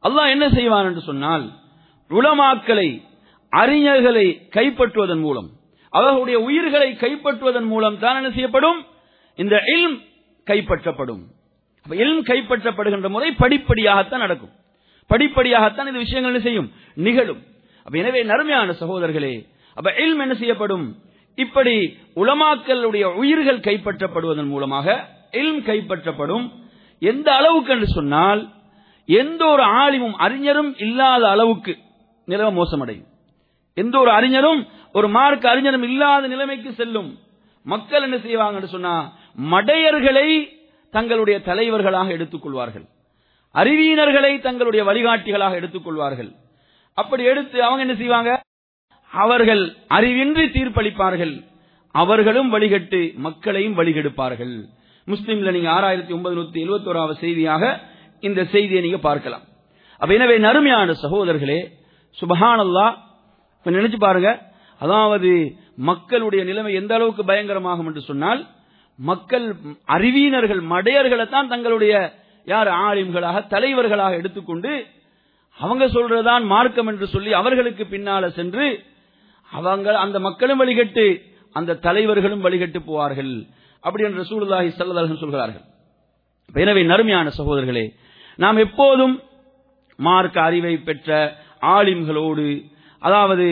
Speaker 3: அல்லாஹ் என்ன செய்வான் என்று சொன்னால் உலமாக்களை அறிஞர்களை கைப்பற்றுவதன் மூலம் அவர்களுடைய உயிர்களை கைப்பற்றுவதன் மூலம் தான் என்ன செய்யப்படும் இந்த இல்ம் கைப்பற்றப்படும் அப்ப இல்ம் கைப்பற்றப்படுகின்ற முறை படிப்படியாகத்தான் நடக்கும் படிப்படியாகத்தான் இந்த விஷயங்கள் என்ன செய்யும் நிகழும் அப்ப எனவே நறுமையான சகோதரர்களே அப்ப இல்ம் என்ன செய்யப்படும் இப்படி உலமாக்களுடைய உயிர்கள் கைப்பற்றப்படுவதன் மூலமாக இல்ம் கைப்பற்றப்படும் எந்த அளவுக்கு என்று சொன்னால் எந்த ஒரு ஆலிமும் அறிஞரும் இல்லாத அளவுக்கு நிலவ மோசமடையும் எந்த ஒரு அறிஞரும் ஒரு மார்க் அறிஞரும் இல்லாத நிலைமைக்கு செல்லும் மக்கள் என்ன செய்வாங்க என்று சொன்னா மடையர்களை தங்களுடைய தலைவர்களாக எடுத்துக்கொள்வார்கள் அறிவியினர்களை தங்களுடைய வழிகாட்டிகளாக எடுத்துக்கொள்வார்கள் அப்படி எடுத்து அவங்க என்ன செய்வாங்க அவர்கள் அறிவின்றி தீர்ப்பளிப்பார்கள் அவர்களும் வழிகட்டு மக்களையும் வழிகெடுப்பார்கள் முஸ்லீம்ல நீங்க ஆறாயிரத்தி ஒன்பது நூத்தி எழுபத்தி ஓராவது செய்தியாக இந்த செய்தியை நீங்க பார்க்கலாம் அப்ப எனவே நறுமையான சகோதரர்களே சுபஹானல்லா இப்ப நினைச்சு பாருங்க அதாவது மக்களுடைய நிலைமை எந்த அளவுக்கு பயங்கரமாகும் என்று சொன்னால் மக்கள் அறிவியினர்கள் மடையர்களை தான் தங்களுடைய யார் ஆலிம்களாக தலைவர்களாக எடுத்துக்கொண்டு அவங்க சொல்றதுதான் மார்க்கம் என்று சொல்லி அவர்களுக்கு பின்னால சென்று அவங்க அந்த மக்களும் வழிகட்டு அந்த தலைவர்களும் வழிகட்டு போவார்கள் அப்படி என்று ரசூலுல்லாஹி ஸல்லல்லாஹு சொல்கிறார்கள் எனவே நறுமையான சகோதரர்களே நாம் எப்போதும் மார்க்க அறிவை பெற்ற ஆலிம்களோடு அதாவது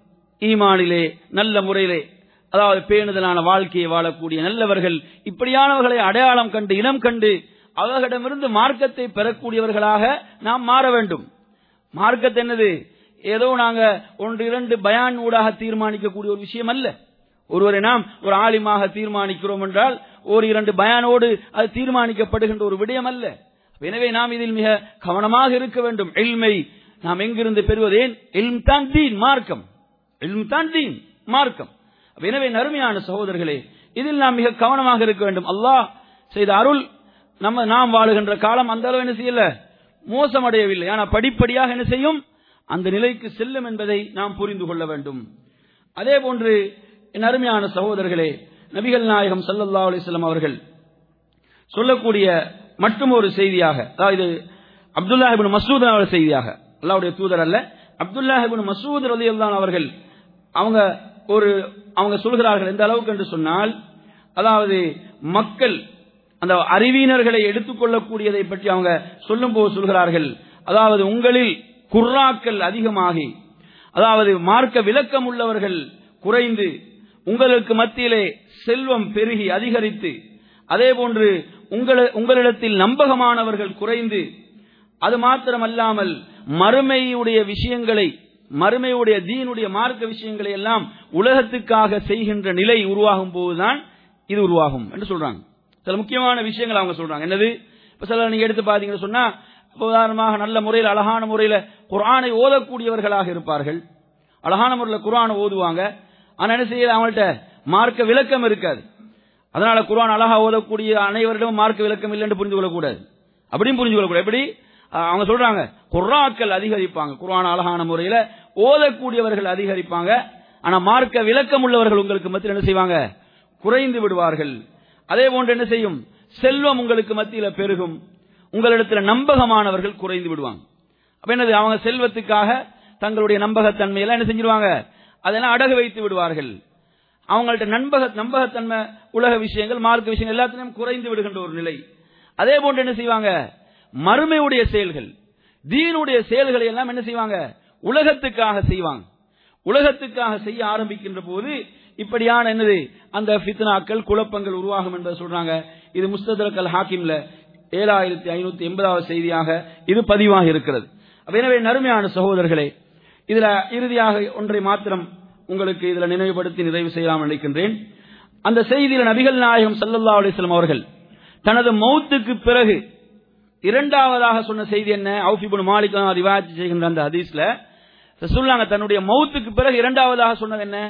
Speaker 3: ஈமானிலே நல்ல முறையிலே அதாவது பேணுதலான வாழ்க்கையை வாழக்கூடிய நல்லவர்கள் இப்படியானவர்களை அடையாளம் கண்டு இனம் கண்டு அவர்களிடமிருந்து மார்க்கத்தை பெறக்கூடியவர்களாக நாம் மாற வேண்டும் மார்க்கத்தை என்னது ஏதோ நாங்க ஒன்று இரண்டு பயான் ஊடாக தீர்மானிக்கக்கூடிய ஒரு விஷயம் அல்ல ஒருவரை நாம் ஒரு ஆலிமாக தீர்மானிக்கிறோம் என்றால் ஒரு இரண்டு பயானோடு அது தீர்மானிக்கப்படுகின்ற ஒரு விடயம் அல்ல எனவே நாம் இதில் மிக கவனமாக இருக்க வேண்டும் எல்மை நாம் எங்கிருந்து பெறுவதேன் எல்ம் தான் தீன் மார்க்கம் எல்ம் தான் தீன் மார்க்கம் எனவே நறுமையான சகோதரர்களே இதில் நாம் மிக கவனமாக இருக்க வேண்டும் அல்லாஹ் செய்த அருள் நம்ம நாம் வாழுகின்ற காலம் அந்த அளவு என்ன செய்யல மோசமடையவில்லை ஆனால் படிப்படியாக என்ன செய்யும் அந்த நிலைக்கு செல்லும் என்பதை நாம் புரிந்து கொள்ள வேண்டும் அதே போன்று என் அருமையான சகோதரர்களே நபிகள் நாயகம் சல்லல்லா அலிஸ்லாம் அவர்கள் சொல்லக்கூடிய மற்றும் ஒரு செய்தியாக அதாவது அப்துல்லாஹிபின் மசூத் அவர்கள் செய்தியாக அல்லாவுடைய தூதர் அல்ல அப்துல்லாஹிபின் மசூத் ரலி அவர்கள் அவங்க ஒரு அவங்க சொல்கிறார்கள் எந்த அளவுக்கு என்று சொன்னால் அதாவது மக்கள் அந்த அறிவியினர்களை எடுத்துக்கொள்ளக்கூடியதை பற்றி அவங்க சொல்லும் போது சொல்கிறார்கள் அதாவது உங்களில் குர்ராக்கள் அதிகமாகி அதாவது மார்க்க விளக்கம் உள்ளவர்கள் குறைந்து உங்களுக்கு மத்தியிலே செல்வம் பெருகி அதிகரித்து அதே போன்று உங்களிடத்தில் நம்பகமானவர்கள் குறைந்து அது மாத்திரமல்லாமல் மறுமையுடைய விஷயங்களை மறுமையுடைய தீனுடைய மார்க்க விஷயங்களை எல்லாம் உலகத்துக்காக செய்கின்ற நிலை உருவாகும் போதுதான் இது உருவாகும் என்று சொல்றாங்க சில முக்கியமான விஷயங்கள் அவங்க சொல்றாங்க என்னது இப்ப சில நீங்க எடுத்து பாத்தீங்கன்னு சொன்னா உதாரணமாக நல்ல முறையில் அழகான முறையில் குரானை ஓதக்கூடியவர்களாக இருப்பார்கள் அழகான முறையில் குரானை ஓதுவாங்க ஆனா என்ன செய்ய அவங்கள்ட்ட மார்க்க விளக்கம் இருக்காது அதனால குரான் அழகா ஓதக்கூடிய அனைவரிடமும் மார்க்க விளக்கம் இல்லை என்று புரிந்து கொள்ளக்கூடாது அப்படியும் புரிஞ்சு கொள்ளக்கூடாது எப்படி அவங்க சொல்றாங்க குர்ராக்கள் அதிகரிப்பாங்க குரான் அழகான முறையில ஓதக்கூடியவர்கள் அதிகரிப்பாங்க ஆனா மார்க்க விளக்கம் உள்ளவர்கள் உங்களுக்கு மத்தியில் என்ன செய்வாங்க குறைந்து விடுவார்கள் அதே போன்று என்ன செய்யும் செல்வம் உங்களுக்கு மத்தியில பெருகும் உங்களிடத்தில் நம்பகமானவர்கள் குறைந்து விடுவாங்க அப்ப என்னது அவங்க செல்வத்துக்காக தங்களுடைய நம்பகத்தன்மையெல்லாம் என்ன செஞ்சிருவாங்க அதெல்லாம் அடகு வைத்து விடுவார்கள் அவங்கள்ட்ட நம்பக நம்பகத்தன்மை உலக விஷயங்கள் மார்க்க விஷயங்கள் எல்லாத்திலையும் குறைந்து விடுகின்ற ஒரு நிலை அதே போன்று என்ன செய்வாங்க மறுமையுடைய செயல்கள் தீனுடைய செயல்களை எல்லாம் என்ன செய்வாங்க உலகத்துக்காக செய்வாங்க உலகத்துக்காக செய்ய ஆரம்பிக்கின்ற போது இப்படியான என்னது அந்த ஃபித்னாக்கள் குழப்பங்கள் உருவாகும் என்பதை சொல்றாங்க இது முஸ்ததரக் அல் ஹாக்கிம்ல ஏழாயிரத்தி ஐநூத்தி எண்பதாவது செய்தியாக இது பதிவாக இருக்கிறது எனவே நறுமையான சகோதரர்களே இதுல இறுதியாக ஒன்றை மாத்திரம் உங்களுக்கு இதுல நினைவுபடுத்தி நிறைவு செய்யலாம் நினைக்கின்றேன் அந்த செய்தியில நபிகள் நாயகம் சல்லல்லா அலிஸ்லாம் அவர்கள் தனது மௌத்துக்கு பிறகு இரண்டாவதாக சொன்ன செய்தி என்ன அவுஃபிபுன் மாலிக் ரிவாயத்து செய்கின்ற அந்த ஹதீஸ்ல சொல்லாங்க தன்னுடைய மௌத்துக்கு பிறகு இரண்டாவதாக சொன்னது என்ன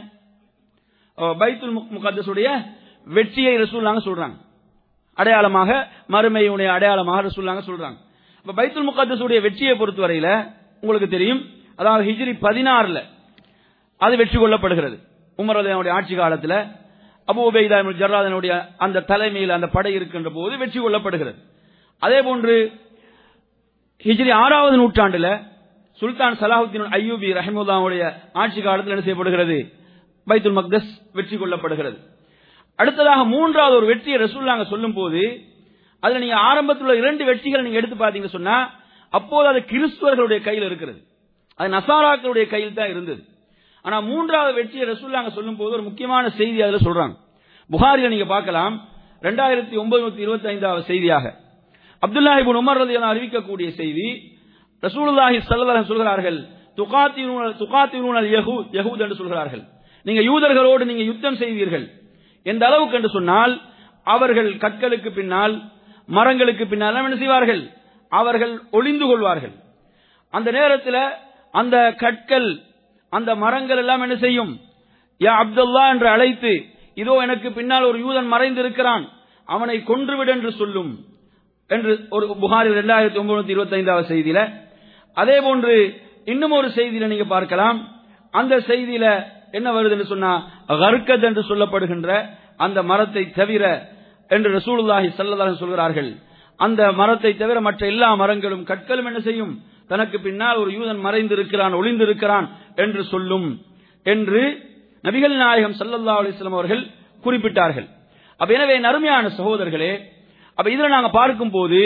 Speaker 3: பைத்துல் முகத்தசுடைய வெற்றியை ரசூல்லாங்க சொல்றாங்க அடையாளமாக மறுமையுடைய அடையாளமாக ரசூல்லாங்க சொல்றாங்க இப்ப பைத்துல் முகத்தசுடைய வெற்றியை பொறுத்தவரையில உங்களுக்கு தெரியும் அதாவது ஹிஜ்ரி பதினாறுல அது வெற்றி கொள்ளப்படுகிறது உமர் அலியனுடைய ஆட்சி காலத்தில் அபு உபைதா ஜர்ராதனுடைய அந்த தலைமையில் அந்த படை இருக்கின்ற போது வெற்றி கொள்ளப்படுகிறது அதே போன்று ஹிஜ்ரி ஆறாவது நூற்றாண்டுல சுல்தான் சலாஹுத்தீன் ஐயூபி ரஹிமுல்லாவுடைய ஆட்சி காலத்தில் என்ன செய்யப்படுகிறது பைத்துல் மக்தஸ் வெற்றி கொள்ளப்படுகிறது அடுத்ததாக மூன்றாவது ஒரு வெற்றியை ரசூல்லாங்க சொல்லும் போது அதுல நீங்க ஆரம்பத்தில் உள்ள இரண்டு வெற்றிகளை நீங்க எடுத்து பார்த்தீங்கன்னு சொன்னா அப்போது அது கிறிஸ்துவர்களுடைய கையில் இருக்கிறது அது நசாராக்களுடைய கையில் தான் இருந்தது ஆனா மூன்றாவது வெற்றியை ரசூல்லாங்க சொல்லும் போது ஒரு முக்கியமான செய்தி அதுல சொல்றாங்க புகாரில நீங்க பார்க்கலாம் ரெண்டாயிரத்தி ஒன்பது இருபத்தி ஐந்தாவது செய்தியாக அப்துல்லாஹிபின் உமர் ரதி அறிவிக்கக்கூடிய செய்தி ரசூலுல்லாஹி ஸல்லல்லாஹு சொல்கிறார்கள் துகாத்திரூன துகாத்திரூனல் யஹூத் யஹூத் என்று சொல்கிறார்கள் நீங்க யூதர்களோடு நீங்க யுத்தம் செய்வீர்கள் எந்த அளவுக்கு என்று சொன்னால் அவர்கள் கற்களுக்கு பின்னால் மரங்களுக்கு பின்னால் என்ன செய்வார்கள் அவர்கள் ஒளிந்து கொள்வார்கள் அந்த நேரத்தில் அந்த கற்கள் அந்த மரங்கள் எல்லாம் என்ன செய்யும் யா அப்துல்லா என்று அழைத்து இதோ எனக்கு பின்னால் ஒரு யூதன் மறைந்து இருக்கிறான் அவனை கொன்றுவிடு என்று சொல்லும் என்று ஒரு புகாரி இரண்டாயிரத்தி ஒன்பது இருபத்தி ஐந்தாவது செய்தியில அதே போன்று இன்னும் ஒரு செய்தியில நீங்க பார்க்கலாம் அந்த செய்தியில என்ன வருதுன்னு சொன்னா கர்கத் என்று சொல்லப்படுகின்ற அந்த மரத்தை தவிர என்று ரசூலுல்லாஹி ஸல்லல்லாஹு சொல்கிறார்கள் அந்த மரத்தை தவிர மற்ற எல்லா மரங்களும் கற்களும் என்ன செய்யும் தனக்கு பின்னால் ஒரு யூதன் மறைந்திருக்கிறான் ஒளிந்திருக்கிறான் என்று சொல்லும் என்று நபிகள் நாயகம் ஸல்லல்லாஹு அலைஹி வஸல்லம் அவர்கள் குறிப்பிட்டார்கள் அப்ப எனவே நறுமையான சகோதரர்களே அப்ப இதுல நாங்க பார்க்கும் போது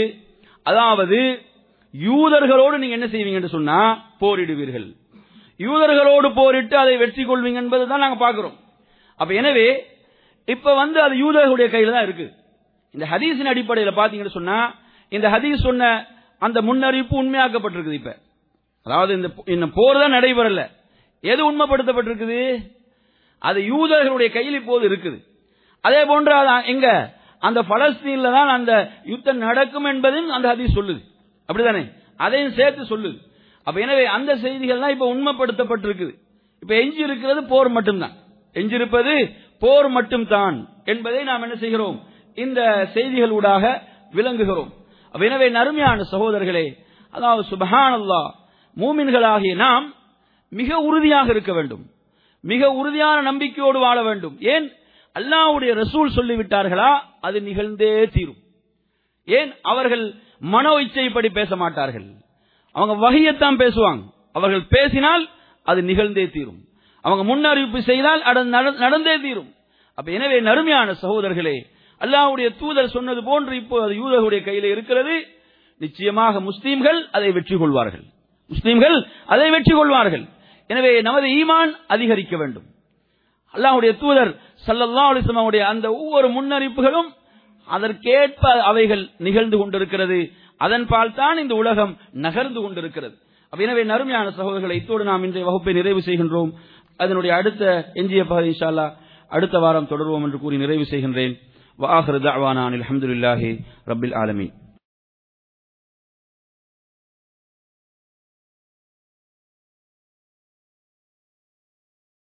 Speaker 3: அதாவது யூதர்களோடு நீங்க என்ன செய்வீங்க என்று சொன்னா போரிடுவீர்கள் யூதர்களோடு போரிட்டு அதை வெற்றி கொள்வீங்க என்பதுதான் நாங்க பார்க்கிறோம் அப்ப எனவே இப்ப வந்து அது யூதர்களுடைய கையில தான் இருக்கு இந்த ஹதீஸின் அடிப்படையில் பாத்தீங்கன்னு சொன்னா இந்த ஹதீஸ் சொன்ன அந்த முன்னறிவிப்பு உண்மையாக்கப்பட்டிருக்குது இப்ப அதாவது இந்த இந்த போர் தான் நடைபெறல எது உண்மைப்படுத்தப்பட்டிருக்குது அது யூதர்களுடைய கையில் இப்போது இருக்குது அதே போன்று அது எங்க அந்த பலஸ்தீன்ல தான் அந்த யுத்தம் நடக்கும் என்பதும் அந்த ஹதீஸ் சொல்லுது அப்படிதானே அதையும் சேர்த்து சொல்லுது அப்ப எனவே அந்த செய்திகள் தான் இப்ப உண்மைப்படுத்தப்பட்டிருக்குது இப்ப எஞ்சி இருக்கிறது போர் மட்டும்தான் எஞ்சிருப்பது போர் மட்டும்தான் என்பதை நாம் என்ன செய்கிறோம் இந்த செய்திகளூடாக விளங்குகிறோம் அப்ப எனவே நறுமையான சகோதரர்களே அதாவது சுபஹானல்லா மூமின்களாகிய நாம் மிக உறுதியாக இருக்க வேண்டும் மிக உறுதியான நம்பிக்கையோடு வாழ வேண்டும் ஏன் அல்லாவுடைய ரசூல் சொல்லிவிட்டார்களா அது நிகழ்ந்தே தீரும் ஏன் அவர்கள் மனோ இச்சைப்படி பேச மாட்டார்கள் அவங்க வகையத்தான் பேசுவாங்க அவர்கள் பேசினால் அது நிகழ்ந்தே தீரும் அவங்க முன்னறிவிப்பு செய்தால் நடந்தே தீரும் அப்ப எனவே நறுமையான சகோதரர்களே அல்லாவுடைய தூதர் சொன்னது போன்று இப்போ அது யூதர்களுடைய கையில் இருக்கிறது நிச்சயமாக முஸ்லீம்கள் அதை வெற்றி கொள்வார்கள் முஸ்லீம்கள் அதை வெற்றி கொள்வார்கள் எனவே நமது ஈமான் அதிகரிக்க வேண்டும் அல்லாஹுடைய தூதர் சல்லல்லா அலிஸ்லாமுடைய அந்த ஒவ்வொரு முன்னறிவிப்புகளும் அதற்கேற்ப அவைகள் நிகழ்ந்து கொண்டிருக்கிறது அதன் பால் தான் இந்த உலகம் நகர்ந்து கொண்டிருக்கிறது எனவே நறுமையான சகோதரர்களை இத்தோடு நாம் இன்றைய வகுப்பை நிறைவு செய்கின்றோம் அதனுடைய அடுத்த எஞ்சிய பகுதி இன்ஷால்லா அடுத்த வாரம் தொடர்வோம் என்று கூறி நிறைவு செய்கின்றேன் வாஹர் தாவானான் அலமதுல்லாஹி ரபில் ஆலமி